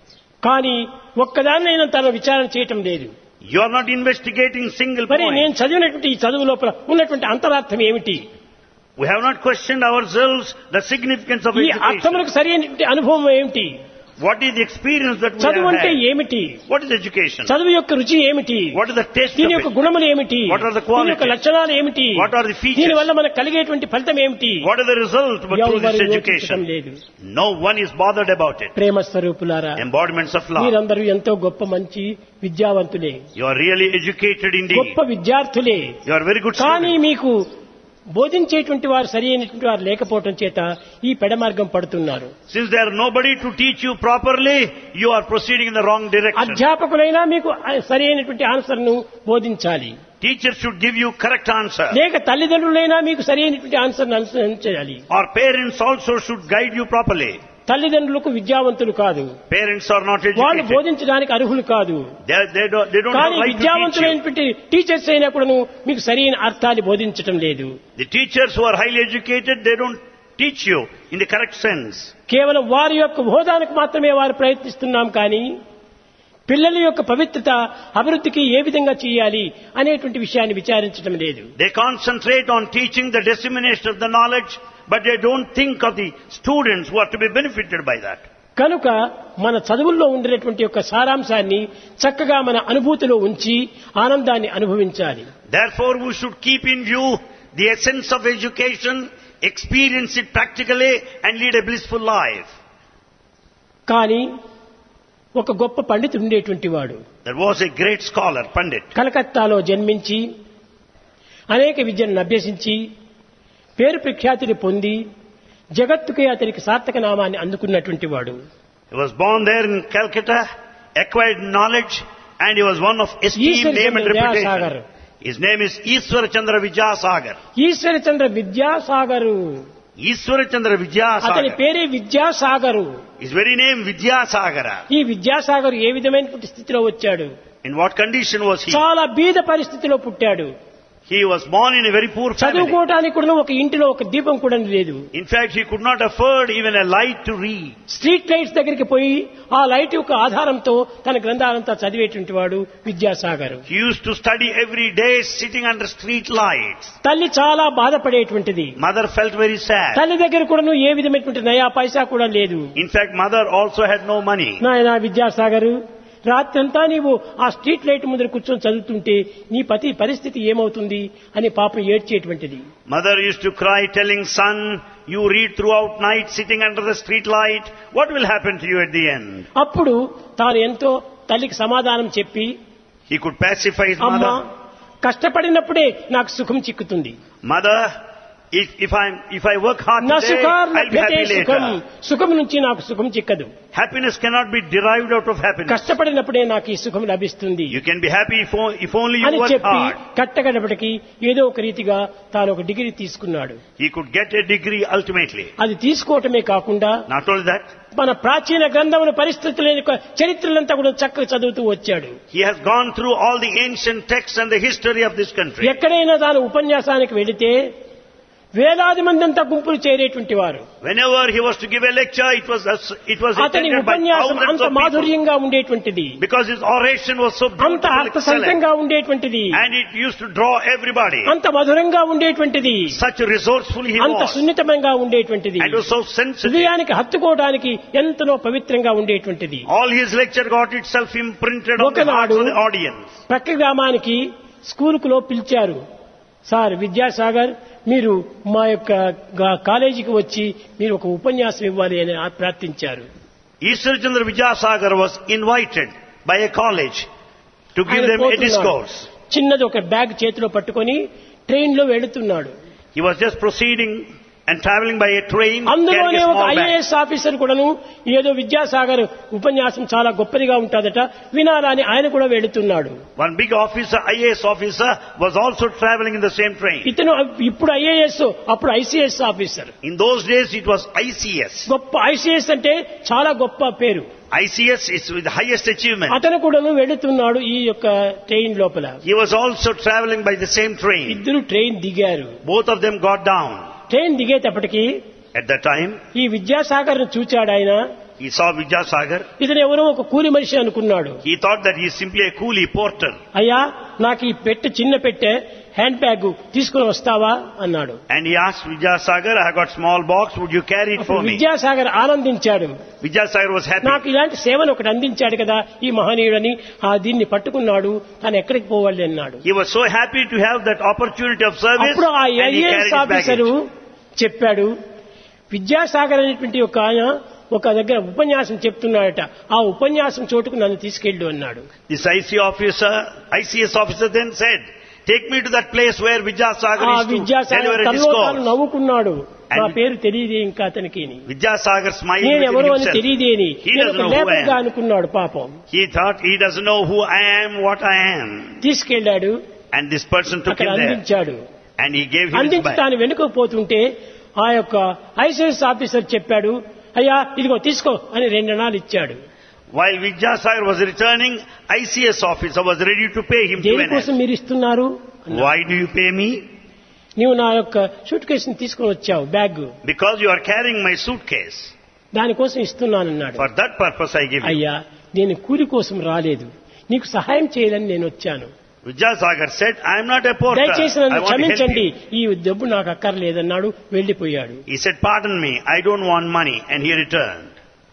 కానీ ఒక్కదాన్నైనా తన విచారణ చేయటం లేదు You are not investigating single మరి నేను point. చదివినటువంటి ఈ చదువు లోపల ఉన్నటువంటి అంతరార్థం ఏమిటి We have not questioned ourselves the significance of ఈ education. అర్థములకు సరైనటువంటి అనుభవం ఏమిటి What is the experience that we చదువు have అంటే had? ఏమిటి What is education? చదువు యొక్క రుచి ఏమిటి What is the taste దీని of యొక్క it? గుణములు ఏమిటి What are the qualities? దీని యొక్క లక్షణాలు ఏమిటి What are the features? దీని వల్ల మనకు కలిగేటువంటి ఫలితం ఏమిటి What is the result but through ఎవరు this యోచించటం education? లేదు No one is bothered about it. ప్రేమ స్వరూపులారా Embodiments of love. మీరందరూ ఎంతో గొప్ప మంచి విద్యావంతులే You are really educated indeed. గొప్ప విద్యార్థులే You are very good కానీ students. మీకు బోధించేటువంటి వారు సరి అయినటువంటి వారు లేకపోవటం చేత ఈ పెడమార్గం పడుతున్నారు Since there are nobody to teach you properly, you are proceeding in the wrong direction. అధ్యాపకులైనా మీకు సరి అయినటువంటి ఆన్సర్ను బోధించాలి Teachers should give you correct answer. లేక తల్లిదండ్రులైనా మీకు సరి అయినటువంటి ఆన్సర్ను అనుసరించాలి Or parents also should guide you properly. తల్లిదండ్రులకు విద్యావంతులు కాదు Parents are not వాళ్ళు educated. బోధించడానికి అర్హులు కాదు They, they don't, they don't have కానీ right to teach you. విద్యావంతులైనటువంటి టీచర్స్ అయినా కూడాను మీకు సరైన అర్థాన్ని బోధించటం లేదు The teachers who are highly educated, they don't teach you in the correct sense. కేవలం వారి యొక్క హోదానికి మాత్రమే వారు ప్రయత్నిస్తున్నాం కానీ పిల్లల యొక్క పవిత్రత అభివృద్ధికి ఏ విధంగా చేయాలి అనేటువంటి విషయాన్ని విచారించడం లేదు They concentrate on teaching the dissemination of the knowledge, but they don't think of the students who are to be benefited by that. కనుక మన చదువుల్లో ఉండేటువంటి యొక్క సారాంశాన్ని చక్కగా మన అనుభూతిలో ఉంచి ఆనందాన్ని అనుభవించాలి Therefore, we should keep in view the essence of education, experience it practically, and lead a blissful life. కానీ ఒక గొప్ప పండితుడు ఉండేటువంటి వాడు There was a great scholar, Pandit. కలకత్తాలో జన్మించి అనేక విద్యలను అభ్యసించి పేరు ప్రఖ్యాతిని పొంది జగత్తుకే అతనికి సార్థక నామాన్ని అందుకున్నటువంటి వాడు He was born there in Calcutta, acquired knowledge, and he was one of esteemed Ishwar name and Chandra reputation. Vidyasagar. His name is Ishwar Chandra Vidyasagar. Ishwar Chandra విద్యాసాగరు Ishwar Chandra అతని Vidyasagar. పేరే విద్యాసాగరు His very name Vidyasagara. ఈ విద్యాసాగర్ ఏ విధమైనటువంటి స్థితిలో వచ్చాడు In what condition was he? చాలా బీద పరిస్థితిలో పుట్టాడు He was born in a very poor family. చదువుకోవడానికి కూడా ఒక ఇంటిలో ఒక దీపం కూడా లేదు In fact, he could not afford even a light to read. Street lights దగ్గరికి పోయి ఆ లైట్ యొక్క ఆధారంతో తన గ్రంథాలంతా చదివేటువంటి వాడు Vidyasagar He used to study every day sitting under street lights. తల్లి చాలా బాధపడేటువంటిది Mother felt very sad. తల్లి దగ్గర కూడాను ఏ విధమైనటువంటి నయా పైసా కూడా లేదు In fact, mother also had no money. నాయన విద్యాసాగర్ రాత్రంతా నీవు ఆ స్ట్రీట్ లైట్ ముందర కూర్చొని చదువుతుంటే నీ పతి పరిస్థితి ఏమవుతుంది అని పాపం ఏడ్చేటువంటిది Mother used to cry telling son, you read throughout night sitting under the street light. What will happen to you at the end? అప్పుడు తాను ఎంతో తల్లికి సమాధానం చెప్పి He could pacify his అమ్మా mother. కష్టపడినప్పుడే నాకు సుఖం చిక్కుతుంది Mother, if, if, I'm, if I work hard నా today, సుఖార్ I'll be లభ్యతే happy సుఖం later. సుఖం నుంచి నాకు సుఖం చిక్కదు Happiness cannot be derived out of happiness. కష్టపడినప్పుడే నాకు ఈ సుఖం లభిస్తుంది You can be happy if, o- if only you అని work చెప్పి hard. కట్టగడపటికి ఏదో ఒక రీతిగా తాను ఒక డిగ్రీ తీసుకున్నాడు He could get a degree ultimately. అది తీసుకోవటమే కాకుండా Not only that, మన ప్రాచీన గ్రంథముల పరిస్థితుల యొక్క చరిత్రలంతా కూడా చక్కగా చదువుతూ వచ్చాడు he has gone through all the ancient texts and the history of this country. ఎక్కడైనా తాను ఉపన్యాసానికి వెళితే వేలాది మంది అంతా గుంపులు చేరేటువంటి వారు Whenever he was to give a lecture, it was, it was అతని attended by ఉపన్యాసం thousands అంత of people. మాధుర్యంగా ఉండేటువంటిది Because his oration was so అంత beautiful, excellent. అర్థసహితంగా ఉండేటువంటిది And it used to draw everybody. అంత మధురంగా ఉండేటువంటిది Such resourceful he అంత was. సున్నితంగా ఉండేటువంటిది And was so sensitive. హృదయానికి హత్తుకోవడానికి ఎంతనో పవిత్రంగా ఉండేటువంటిది All his lecture got itself imprinted on the hearts of the audience. ప్రక్క గ్రామానికి స్కూలుకులో పిలిచారు సార్ విద్యాసాగర్ మీరు మా యొక్క గా- కాలేజీకి వచ్చి మీరు ఒక ఉపన్యాసం ఇవ్వాలి అని ఆ- ప్రార్థించారు Ishwar Chandra Vidyasagar was invited by a college to give ఆయన them a పోతున్నాడు. discourse. చిన్నది ఒక బ్యాగ్ చేతిలో పట్టుకొని ట్రైన్ లో వెళుతున్నాడు He was just proceeding and traveling by a train carrying అందులోనే a ఒక small bag. ఐఏఎస్ ఆఫీసర్ కూడాను ఏదో విద్యాసాగర్ ఉపన్యాసం చాలా గొప్పదిగా ఉంటుందట వినాలని ఆయన కూడా వెళుతున్నాడు One big officer, IAS officer, was also traveling in the same train. ఇతను ఇప్పుడు ఐఏఎస్ అప్పుడు ICS officer In those days, it was ICS. గొప్ప ఐసీఎస్ అంటే చాలా గొప్ప పేరు ICS is with the highest achievement. అతను కూడాను వెళుతున్నాడు ఈ యొక్క ట్రైన్ లోపల He was also traveling by the same train. ఇద్దరు ట్రైన్ దిగారు Both of them got down. Train దిగేటప్పటికి At that time, ఈ విద్యాసాగర్ ను చూచాడు ఆయన he saw Vidyasagar. ఇతను ఎవరో ఒక కూలి మనిషి అనుకున్నాడు He thought that he is simply a coolie porter. అయ్యా నాకు ఈ పెట్టె చిన్న పెట్టె హ్యాండ్ బ్యాగ్ తీసుకుని వస్తావా అన్నాడు And he asked Vidyasagar, I got small box, would you carry it for అప్పుడు me? Vidyasagar ఆనందించాడు Vidyasagar was happy. నాకు ఇలాంటి సేవను ఒకటి అందించాడు కదా ఈ మహనీయుడని ఆ దీన్ని పట్టుకున్నాడు తాను ఎక్కడికి పోవాలి అన్నాడు He was so happy to have that opportunity of service అప్పుడు ఆ and he carried IAS his officer baggage. చెప్పాడు విద్యాసాగర్ అనేటువంటి ఒక ఆయన ఒక దగ్గర ఉపన్యాసం చెప్తున్నాడట ఆ ఉపన్యాసం చోటుకు నన్ను తీసుకెళ్ళు అన్నాడు This IC officer, ICS officer then said, Take me to that place where Vidyasagar ఆ used to Vidyasagar deliver a తనలో తాను discourse. నవ్వుకున్నాడు నా And- పేరు తెలియదే ఇంకా అతనికి Vidyasagar smiled నేను within ఎవరు అని himself. తెలియదేని He నేను doesn't ఒక know who I లేబర్గా am. అనుకున్నాడు పాపం He thought he doesn't know who I am, what I am. తీసుకెళ్లాడు And this person took అక్కడ him there. అందించాడు And he gave him his అందించి bag. తాను వెనుకకు పోతుంటే ఆ యొక్క ఐసిఎస్ ఆఫీసర్ చెప్పాడు అయ్యా ఇదిగో తీసుకో అని రెండు అణాలు ఇచ్చాడు While Vidyasagar was returning, ICS officer was ready to pay him two దేనికోసం NS. మీరు ఇస్తున్నారు అన్నాడు. Why do you pay me? నీవు నా యొక్క సూట్ కేసుని తీసుకొని వచ్చావు bag Because you are carrying my suitcase. దానికోసం ఇస్తున్నానన్నాడు For that purpose I give you. అయ్యా నేను కూలి కోసం రాలేదు నీకు సహాయం చేయాలని నేను వచ్చాను Vidyasagar said, I am not a porter. దయచేసి I నన్ను want to help క్షమించండి you. ఈ డబ్బు నాకు అక్కర్లేదన్నాడు వెళ్లిపోయాడు He said, pardon me, I don't want money. And he returned.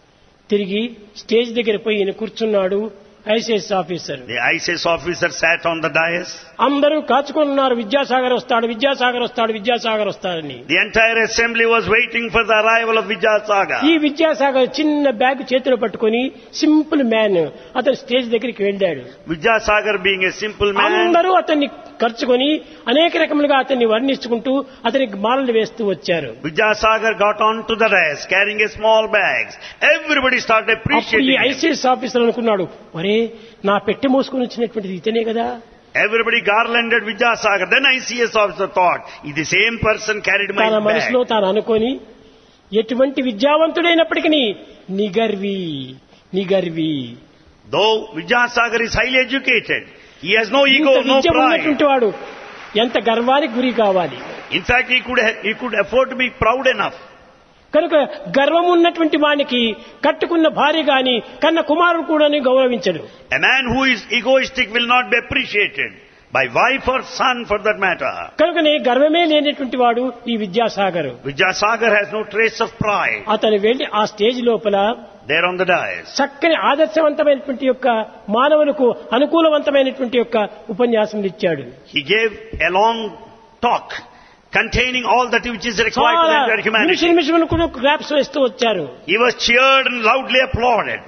తిరిగి స్టేజ్ దగ్గర పోయి ఈయన కూర్చున్నాడు ICS officer The ICS officer sat on the dais. అందరూ కాచుకొని ఉన్నారు విద్యాసాగర్ వస్తాడు విద్యాసాగర్ వస్తాడు విద్యాసాగర్ వస్తాడని The entire assembly was waiting for the arrival of Vidyasagar. ఈ విద్యాసాగర్ చిన్న బ్యాగ్ చేతిలో పట్టుకొని సింపుల్ మ్యాన్ అతను స్టేజ్ దగ్గరికి వెళ్ళాడు Vidyasagar being a simple man, అందరూ అతన్ని ఖర్చుకొని అనేక రకములుగా అతన్ని వర్ణించుకుంటూ అతనికి మాలలు వేస్తూ వచ్చారు Vidyasagar got onto the dais carrying a small bags. Everybody started అప్పుడు ఈ appreciating him. ఐసీఎస్ ఆఫీసర్ అనుకున్నాడు ఒరే నా పెట్టె మోసుకొని వచ్చినటువంటిది ఇతనే కదా Everybody garlanded Vidyasagar. Then ICS officer thought, "Is the same person carried my తన మనసులో bag. తాను అనుకొని ఎటువంటి విద్యావంతుడైనప్పటికీ నిగర్వి నిగర్వి Though Vidyasagar is highly educated, he has no ఇంత ego, no విద్య pride. ఉన్నటువంటి వాడు ఎంత గర్వానికి గురి కావాలి In fact, he could, he could afford to be proud enough. కనుక గర్వం ఉన్నటువంటి వానికి కట్టుకున్న భార్య గాని కన్న కుమారుడు కూడా గౌరవించడు A man who is egoistic will not be appreciated by wife or son for that matter. కనుకనే గర్వమే లేనటువంటి వాడు ఈ Vidyasagar Vidyasagar has no trace of pride అతను వెళ్లి ఆ స్టేజ్ లోపల there on the dais. చక్కని ఆదర్శవంతమైనటువంటి యొక్క మానవులకు అనుకూలవంతమైనటువంటి యొక్క ఉపన్యాసం ఇచ్చాడు He gave a long talk containing all that which is required to the చాలా entire humanity. నిమిషం నిమిషం కూడా గ్రాప్స్ వేస్తూ వచ్చారు He was cheered and loudly applauded.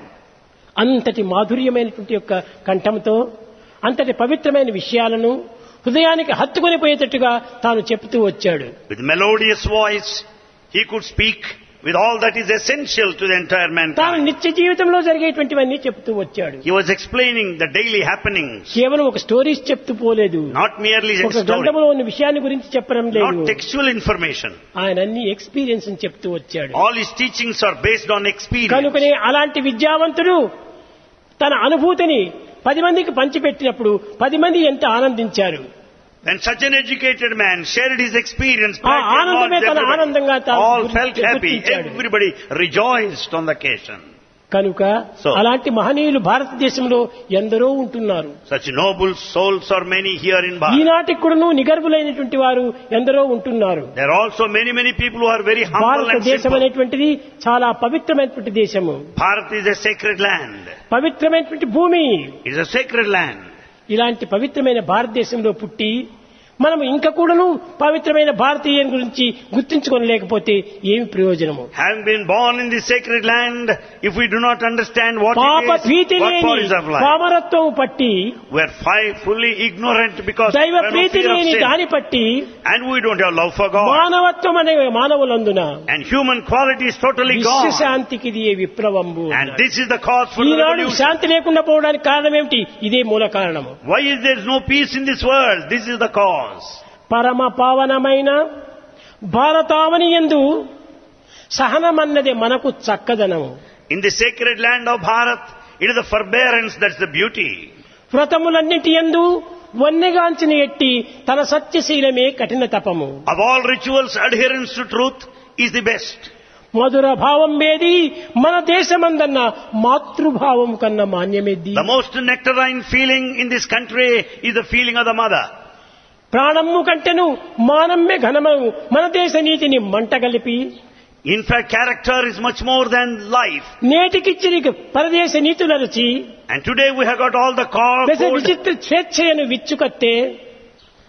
అంతటి మాధుర్యమైనటువంటి యొక్క కంఠంతో అంతటి పవిత్రమైన విషయాలను హృదయానికి హత్తుకొని పోయేటట్టుగా తాను చెప్తూ వచ్చాడు With melodious voice, he could speak with all that is essential to the entire తాను mankind. నిత్య జీవితంలో జరిగేటువంటివన్నీ చెప్తూ వచ్చాడు He was explaining the daily happenings, కేవలం ఒక స్టోరీస్ చెప్తూ పోలేదు not merely a ఒక story, గ్రంథంలో ఉన్న విషయాన్ని గురించి చెప్పడం లేదు not textual information. ఆయన అన్ని ఎక్స్పీరియన్స్ అని చెప్తూ వచ్చాడు All his teachings are based on experience. కనుకనే అలాంటి విద్యావంతుడు తన అనుభూతిని పది మందికి పంచిపెట్టినప్పుడు పది మంది ఎంత ఆనందించారు When such an educated man shared his experience, ఆ practical ఆనందమే knowledge, తన everybody- ఆనందంగా తాను all గుర్తి- felt happy. గుర్తించాడు. Everybody rejoiced on the occasion. కనుక So- అలాంటి మహనీయులు భారతదేశంలో ఎందరో ఉంటున్నారు Such noble souls are many here in Bharat. ఈనాటికి కూడాను నిగర్వులైనటువంటి వారు ఎందరో ఉంటున్నారు There are also many, many people who are very humble and భారతదేశం simple. అనేటువంటిది చాలా పవిత్రమైనటువంటి దేశము Bharat is a sacred land. పవిత్రమైనటువంటి భూమి It is a sacred land. ఇలాంటి పవిత్రమైన భారతదేశంలో పుట్టి మనం ఇంకా కూడాను పవిత్రమైన భారతీయం గురించి గుర్తించుకోలేకపోతే ఏమి ప్రయోజనము Having been born in this sacred land, if we do not understand what పాప it is, భీతి what లేని for is of life, పామరత్వం పట్టి we are fi- fully ignorant because we దైవ have no Preethi fear of లేని sin. దాని పట్టి And we don't have love for God. మానవత్వం అనే మానవులందున And human quality is totally gone. విశ్వశాంతికి ఇది విప్లవంబు And this is the cause for the Eenadu revolution. శాంతి లేకుండా పోవడానికి కారణం ఏమిటి ఇదే మూల కారణము Why is there no peace in this world? This is the cause. పరమ పావనమైన భారతావని ఎందు సహనమన్నది మనకు చక్కదనము In the sacred land of Bharat, it is the forbearance that's the beauty. వ్రతములన్నిటి ఎందు వన్నెగాంచిన ఎట్టి తన సత్యశీలమే కఠిన తపము Of all rituals, adherence to truth is the best. మధుర భావం వేది మన దేశమందన్న మాతృభావం కన్నా మాన్యమేది The most nectarine feeling in this country is the feeling of the mother. ప్రాణము కంటెను మానమ్మే ఘనమము మన దేశ నీతిని మంటగలిపి In fact, character is much more than life. నేటికిచ్చి పరదేశ నీతులరచి And today we have got all the car దశ code. విచిత్ర స్వేచ్ఛయను విచ్చుకత్తే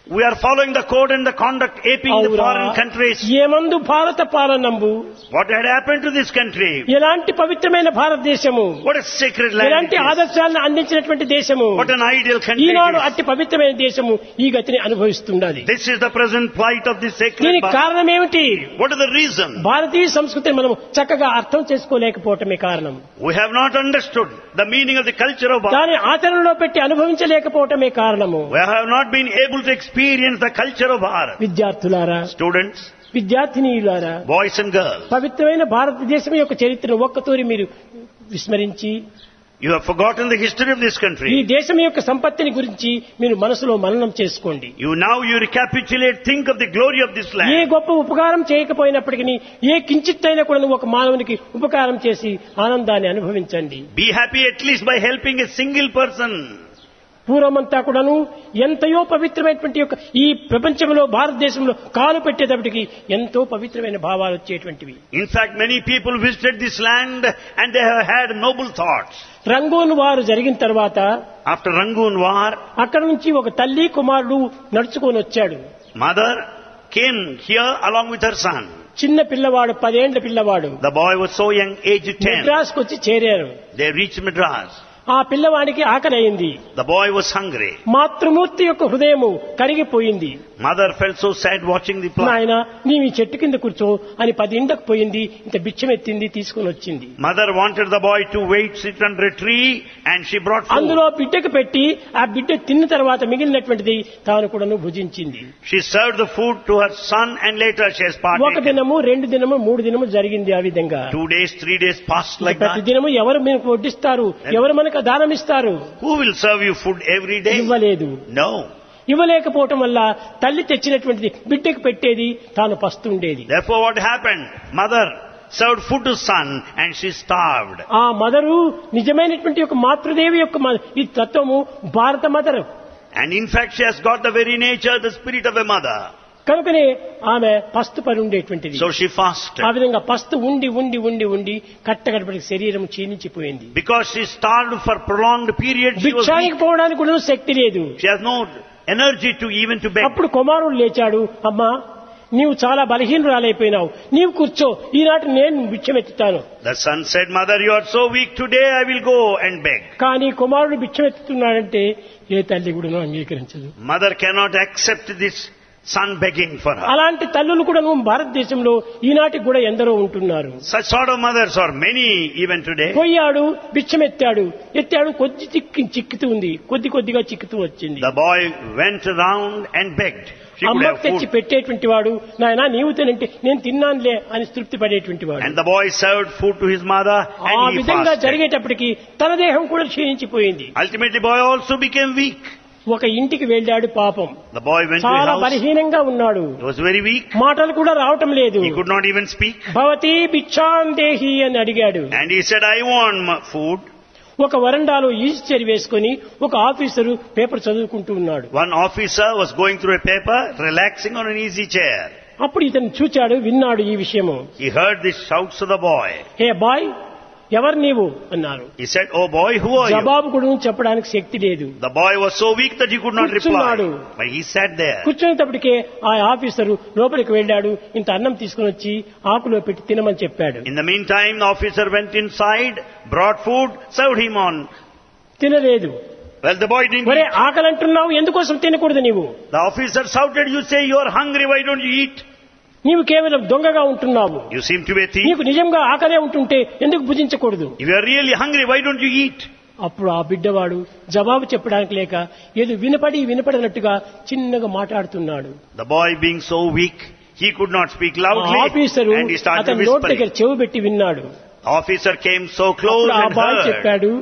We are following the code and the conduct aping the అవురా? foreign countries. ఏమందు భారత పాలనంబు What had happened to this country? ఎలాంటి పవిత్రమైన భారతదేశము What a sacred land ఎలాంటి it is. ఆదర్శాలను అందించినటువంటి దేశము What an ideal country Eenadu it is. అట్టి పవిత్రమైన దేశము ఈ గతిని అనుభవిస్తుండాలి This is the present plight of this sacred దీనికి Bharat. కారణం ఏమిటి What is the reason? భారతీయ సంస్కృతిని మనం చక్కగా అర్థం చేసుకోలేకపోవటమే కారణం We have not understood the meaning of the culture of Bharat. దాని ఆచరణలో పెట్టి అనుభవించలేకపోవటమే కారణము We have not been able to experience the culture of Bharat. విద్యార్థులారా Students, విద్యార్థినీయులారా boys and girls, పవిత్రమైన భారతదేశం యొక్క చరిత్రను ఒక్కతూరి మీరు విస్మరించి you have forgotten the history of this ఈ country. దేశం యొక్క సంపత్తిని గురించి మీరు మనసులో మననం చేసుకోండి You now you recapitulate, think of the glory of this A land. గొప్ప ఉపకారం చేయకపోయినప్పటికీ ఏ కించిత్తైనా కూడా నువ్వు ఒక మానవునికి ఉపకారం చేసి ఆనందాన్ని అనుభవించండి Be happy at least by helping a single person. పూర్వమంతా కూడాను ఎంతయో పవిత్రమైనటువంటి యొక్క ఈ ప్రపంచంలో భారతదేశంలో కాలు పెట్టేటప్పటికి ఎంతో పవిత్రమైన భావాలు వచ్చేటువంటివి In fact, many people visited this land and they have had noble thoughts. Rangoon వారు జరిగిన తర్వాత After Rangoon war, అక్కడ నుంచి ఒక తల్లి కుమారుడు నడుచుకొని వచ్చాడు mother came here along with her son. చిన్న పిల్లవాడు పదేండ్ల పిల్లవాడు The boy was so young, aged 10. మెడ్రాస్కి వచ్చి చేరారు They reached Madras. ఆ పిల్లవాడికి ఆకలి అయింది The boy was hungry. మాతృమూర్తి యొక్క హృదయము కరిగిపోయింది Mother felt so sad watching the plant. నాయన నీవు ఈ చెట్టు కింద కూర్చో అని పది ఇండకు పోయింది ఇంత బిచ్చం ఎత్తింది తీసుకుని వచ్చింది Mother wanted the boy to wait, sit under a tree, and she brought food. అందులో బిడ్డకు పెట్టి ఆ బిడ్డ తిన్న తర్వాత మిగిలినటువంటిది తాను కూడాను భుజించింది She served the food to her son, and later she has ఒక partaken. దినము రెండు దినము మూడు దినము జరిగింది ఆ విధంగా Two days, three days passed like ప్రతి that. దినము ఎవరు మీకు వడ్డిస్తారు ఎవరు మనకు దానం ఇస్తారు Who will serve you food every day? ఇవ్వలేదు No. ఇవ్వలేకపోవటం వల్ల తల్లి తెచ్చినటువంటిది బిడ్డకు పెట్టేది తాను పస్తుండేది Therefore, what happened? Mother served food to son, and she starved. ఆ మదరు నిజమైనటువంటి ఒక మాతృదేవి యొక్క మ- ఈ తత్వము Bharat mother And in fact, she has got the very nature, the spirit of a mother. కనుకనే ఆమె పస్తు పడి ఉండేటువంటిది So she fasted. ఆ విధంగా పస్తు ఉండి ఉండి ఉండి ఉండి కట్టగడపటి శరీరం క్షీణించిపోయింది Because she starved for prolonged period, she was భిక్షానికి weak. పోవడానికి కూడా శక్తి లేదు She has no energy to even to beg. అప్పుడు కుమారుడు లేచాడు అమ్మా నీవు చాలా బలహీనురాలైపోయినావు నీవు కూర్చో ఈనాటి నేను భిక్షమెత్తుతాను The son said, Mother, you are so weak today, I will go and beg. కానీ కుమారుడు భిక్షమెత్తుతున్నాడంటే ఏ తల్లి కూడా అంగీకరించదు Mother cannot accept this son begging for her. అలాంటి తల్లులు కూడా భారతదేశంలో ఈనాటికి కూడా ఎందరో ఉంటున్నారు Such sort of mothers are many even today. పోయాడు బిచ్చమెత్తాడు ఎత్తాడు కొద్ది చిక్కి చిక్కుతూ ఉంది కొద్ది కొద్దిగా చిక్కుతూ వచ్చింది The boy went around and begged. She could అమ్మకు have తెచ్చి food. పెట్టేటువంటి వాడు నాయన నీవు తినంటే నేను తిన్నానులే అని తృప్తి పడేటువంటి వాడు And the boy served food to his mother ఆ and he విధంగా fasted. జరిగేటప్పటికి తన దేహం కూడా క్షీణించిపోయింది Ultimately, boy also became weak. ఒక ఇంటికి వెళ్ళాడు పాపం The boy went to his చాలా house. బలహీనంగా ఉన్నాడు He was very weak. మాటలు కూడా రావటం లేదు He could not even speak. భవతి భిక్షాందేహి అని అడిగాడు And he said, I want m- food. ఒక వరండాలో ఈస్చరి వేసుకొని ఒక ఆఫీసరు పేపర్ చదువుకుంటూ ఉన్నాడు One officer was going through a paper, relaxing on an easy chair. అప్పుడు ఇతను చూచాడు విన్నాడు ఈ విషయము He heard the shouts of the boy. Hey boy ఎవరు నీవు అన్నారు He said, Oh boy, who are you? జవాబు కూడా చెప్పడానికి శక్తి లేదు The boy was so weak that he could not కూర్చున్నాడు. reply. But he sat there. కూర్చునేటప్పటికే ఆ ఆఫీసరు లోపలికి వెళ్ళాడు ఇంత అన్నం తీసుకుని వచ్చి ఆకులో పెట్టి తినమని చెప్పాడు In the meantime, the officer went inside, brought food, served him on. తినలేదు Well, the boy didn't ఒరే eat. ఆకలి అంటున్నావు ఎందుకోసం తినకూడదు నీవు The officer shouted, You say you are hungry, why don't you eat? నీవు కేవలం దొంగగా ఉంటున్నావు You seem to be a thief. నీకు నిజంగా ఆకలే ఉంటుంటే ఎందుకు భుజించకూడదు If you are really hungry, why don't you eat? అప్పుడు ఆ బిడ్డవాడు జవాబు చెప్పడానికి లేక ఏదో వినపడి వినపడినట్టుగా చిన్నగా మాట్లాడుతున్నాడు The boy being so weak, he could not speak ఆ loudly officer and he started అతని నోటి దగ్గర whispering. చెవి పెట్టి విన్నాడు The officer came so close అప్పుడు ఆ and బాయ్ heard. చెప్పాడు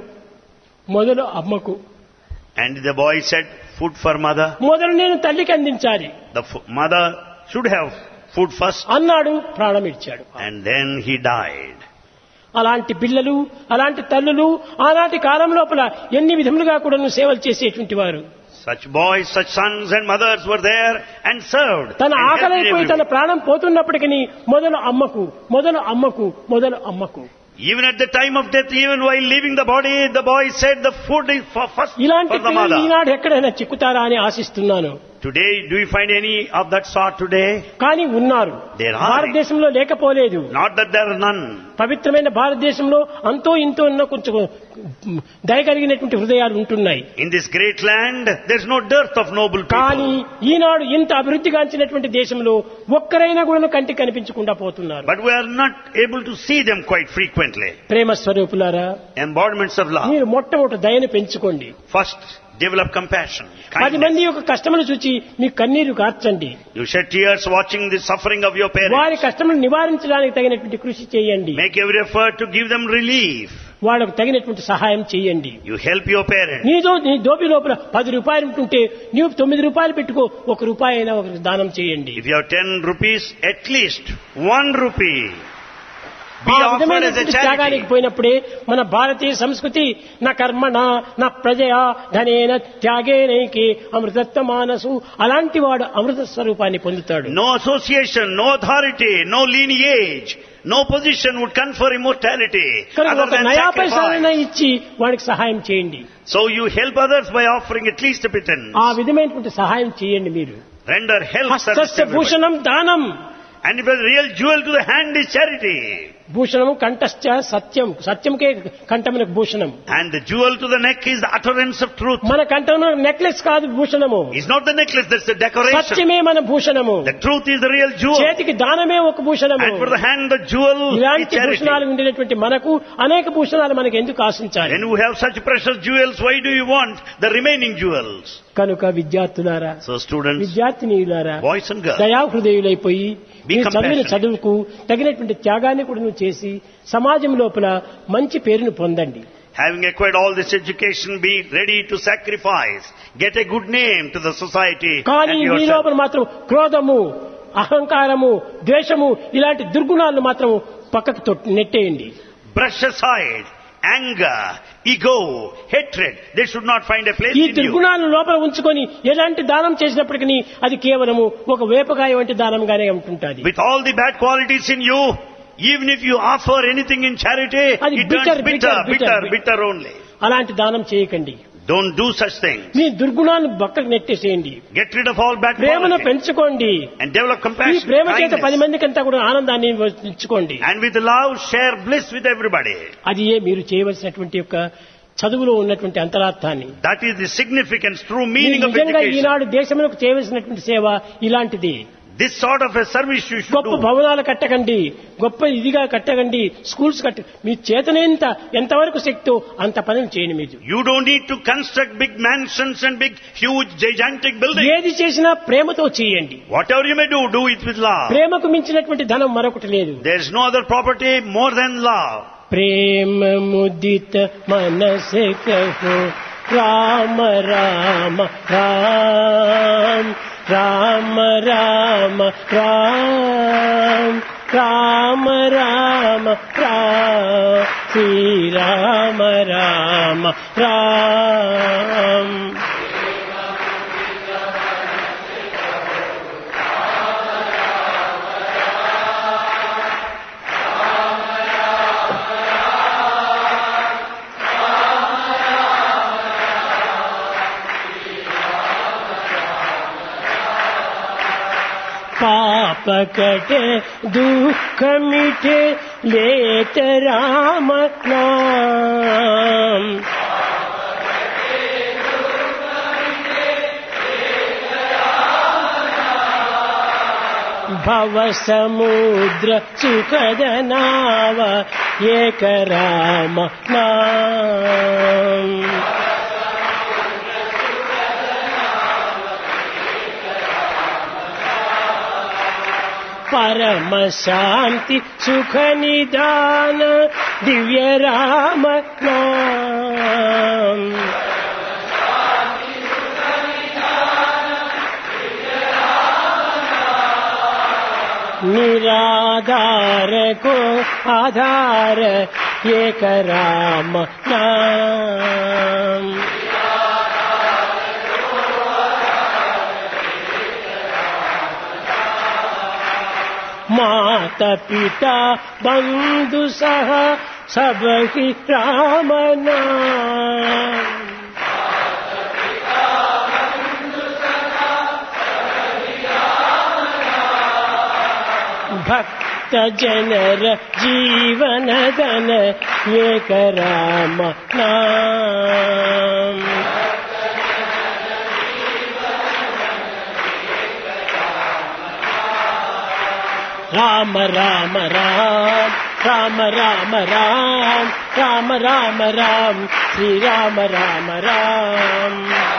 మొదలు అమ్మకు And the boy said, food for mother. మొదలు నేను తల్లికి అందించాలి The f- mother should have food first. అన్నాడు ప్రాణం ఇచ్చాడు And then he died. అలాంటి పిల్లలు అలాంటి తల్లులు ఆనాటి కాలం లోపల ఎన్ని విధములుగా కూడా సేవలు చేసేటువంటి వారు Such boys, such sons and mothers were there and served. తన and helped ఆకలైపోయి తన everyone. ప్రాణం పోతున్నప్పటికీ మొదలు అమ్మకు మొదలు అమ్మకు మొదలు అమ్మకు Even at the time of death, even while leaving the body, the boy said the food is for first ఇలాంటి for the పిల్లలు mother. ఈనాడు ఎక్కడైనా చిక్కుతారా అని ఆశిస్తున్నాను Today, do you find any of that sort today? కానీ ఉన్నారు There are. భారతదేశంలో లేకపోలేదు Not that there are none. పవిత్రమైన భారతదేశంలో అంతో ఇంతో ఉన్న కొంచెం దయగలిగినటువంటి హృదయాలు ఉంటున్నాయి In this great land, there's no dearth of noble కానీ people. ఈనాడు ఇంత అభివృద్ధిగాంచినటువంటి దేశంలో ఒక్కరైనా కూడా కంటికి కనిపించకుండా పోతున్నారు But we are not able to see them quite frequently. ప్రేమ స్వరూపులారా Embodiments of love. మీరు మొట్టమొదటి దయను పెంచుకోండి First, develop compassion. పది Kindness. మంది యొక్క కష్టములు చూచి మీ కన్నీరు కార్చండి You shed tears watching the suffering of your వారి parents. కష్టములు నివారించడానికి తగినటువంటి కృషి చేయండి Make every effort to give them relief. వాళ్ళకు తగినటువంటి సహాయం చేయండి You help your parents. నీతో నీ దోపి లోపల పది రూపాయలు ఉంటుంటే నీవు తొమ్మిది రూపాయలు పెట్టుకో ఒక రూపాయి అయినా ఒకరికి దానం చేయండి If you have 10 rupees, at least 1 rupee. Be ఆ offered as a విధమైనటువంటి త్యాగానికి charity. పోయినప్పుడే మన భారతీయ సంస్కృతి నా కర్మణ నా ప్రజయా ధనేన త్యాగేనైకి అమృతత్వ మానసు అలాంటి వాడు అమృత స్వరూపాన్ని పొందుతాడు No association, no authority, no lineage, no position would confer immortality కనుక other ఒక than నయా పైసాలైనా sacrifice. ఇచ్చి వాడికి సహాయం చేయండి So you help others by offering at least a pittance. ఆ విధమైనటువంటి సహాయం చేయండి మీరు Render help service to హస్తస్య everybody. Bhushanam దానం And if a real jewel to the hand is charity. భూషణము కంఠశ్చ Satyam సత్యంకే కంఠమునకు Bhushanam And the jewel to the neck is the utterance of truth. మన కంఠమున necklace కాదు భూషణము It's not the necklace, that's the decoration. సత్యమే మన భూషణము The truth is the real jewel. చేతికి దానమే ఒక భూషణము And for the hand, the jewel is ఇలాంటి charity. భూషణాలు ఉండినటువంటి మనకు అనేక భూషణాలు మనకు ఎందుకు ఆశించాలి When you have such precious jewels, why do you want the remaining jewels? కనుక విద్యార్థులారా So students, విద్యార్థినీయులారా boys and girls, దయాహృదయులైపోయి Be మీరు చదివిన compassionate. చదువుకు తగినటువంటి త్యాగాన్ని కూడా నువ్వు చేసి సమాజం లోపల మంచి పేరును పొందండి having acquired all this education, be ready to sacrifice, get a good name to the society కానీ and మీ yourself. లోపల మాత్రం క్రోధము అహంకారము ద్వేషము ఇలాంటి దుర్గుణాలను మాత్రం పక్కకు తొట్- నెట్టేయండి Brush aside anger, ego, hatred. They should not find a place ఈ in you. దుర్గుణాలను లోపల ఉంచుకొని ఎలాంటి దానం చేసినప్పటికీ అది కేవలము ఒక వేపకాయ వంటి దానంగానే ఉంటుంటుంది With all the bad qualities in you, even if you offer anything in charity, అది it bitter, turns bitter, bitter, bitter, bitter, bitter only. అలాంటి దానం చేయకండి Don't do such things. మీ దుర్గుణాలను పక్కకు నెట్టేసేయండి Get rid of all bad ప్రేమను qualities పెంచుకోండి and develop ఈ compassion, ప్రేమ చేత పది kindness. మందికంతా కూడా ఆనందాన్ని ఇచ్చుకోండి And with love, share bliss with everybody. అది ఏ మీరు చేయవలసినటువంటి యొక్క చదువులో ఉన్నటువంటి అంతరార్థాన్ని That is the significance, true మీరు meaning of నిజంగా education. ఈనాడు దేశములకు చేయవలసినటువంటి సేవ ఇలాంటిది This sort of a service you should గొప్ప do. భవనాలు కట్టకండి గొప్ప ఇదిగా కట్టకండి స్కూల్స్ కట్ట మీ చేతనేంత ఎంతవరకు శక్తో అంత పనులు చేయండి మీరు You don't need to construct big mansions and big, huge, gigantic buildings. ఏది చేసినా ప్రేమతో చేయండి Whatever you may do, do it with love. ప్రేమకు మించినటువంటి ధనం మరొకటి లేదు There's no other property more than love. प्रेम मुदित मन से कहो राम राम राम राम राम राम राम राम राम श्री राम राम राम पाप कटे दुख मिटे लेत राम नाम भव समुद्र सुखद नाव एक राम नाम परम शांति सुख निदान दिव्य राम नाम निराधार को आधार एक राम नाम माता पिता बंधु सह सब ही राम नाम భక్త జనర జీవనదన ఏక రామ నామ రామ రామ రామ రామ రామ రామ రామ రామ రామ శ్రీరామ రామ రామ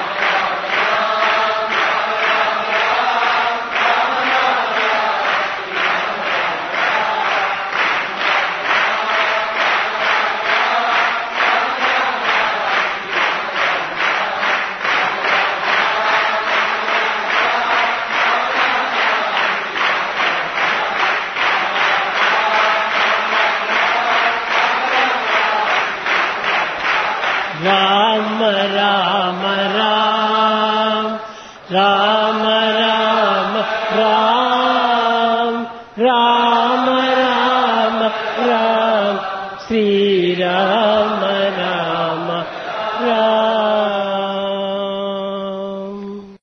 రామ రామ రామ రామ రామ రామ రామ రామ రామ శ్రీరామ రామ రామ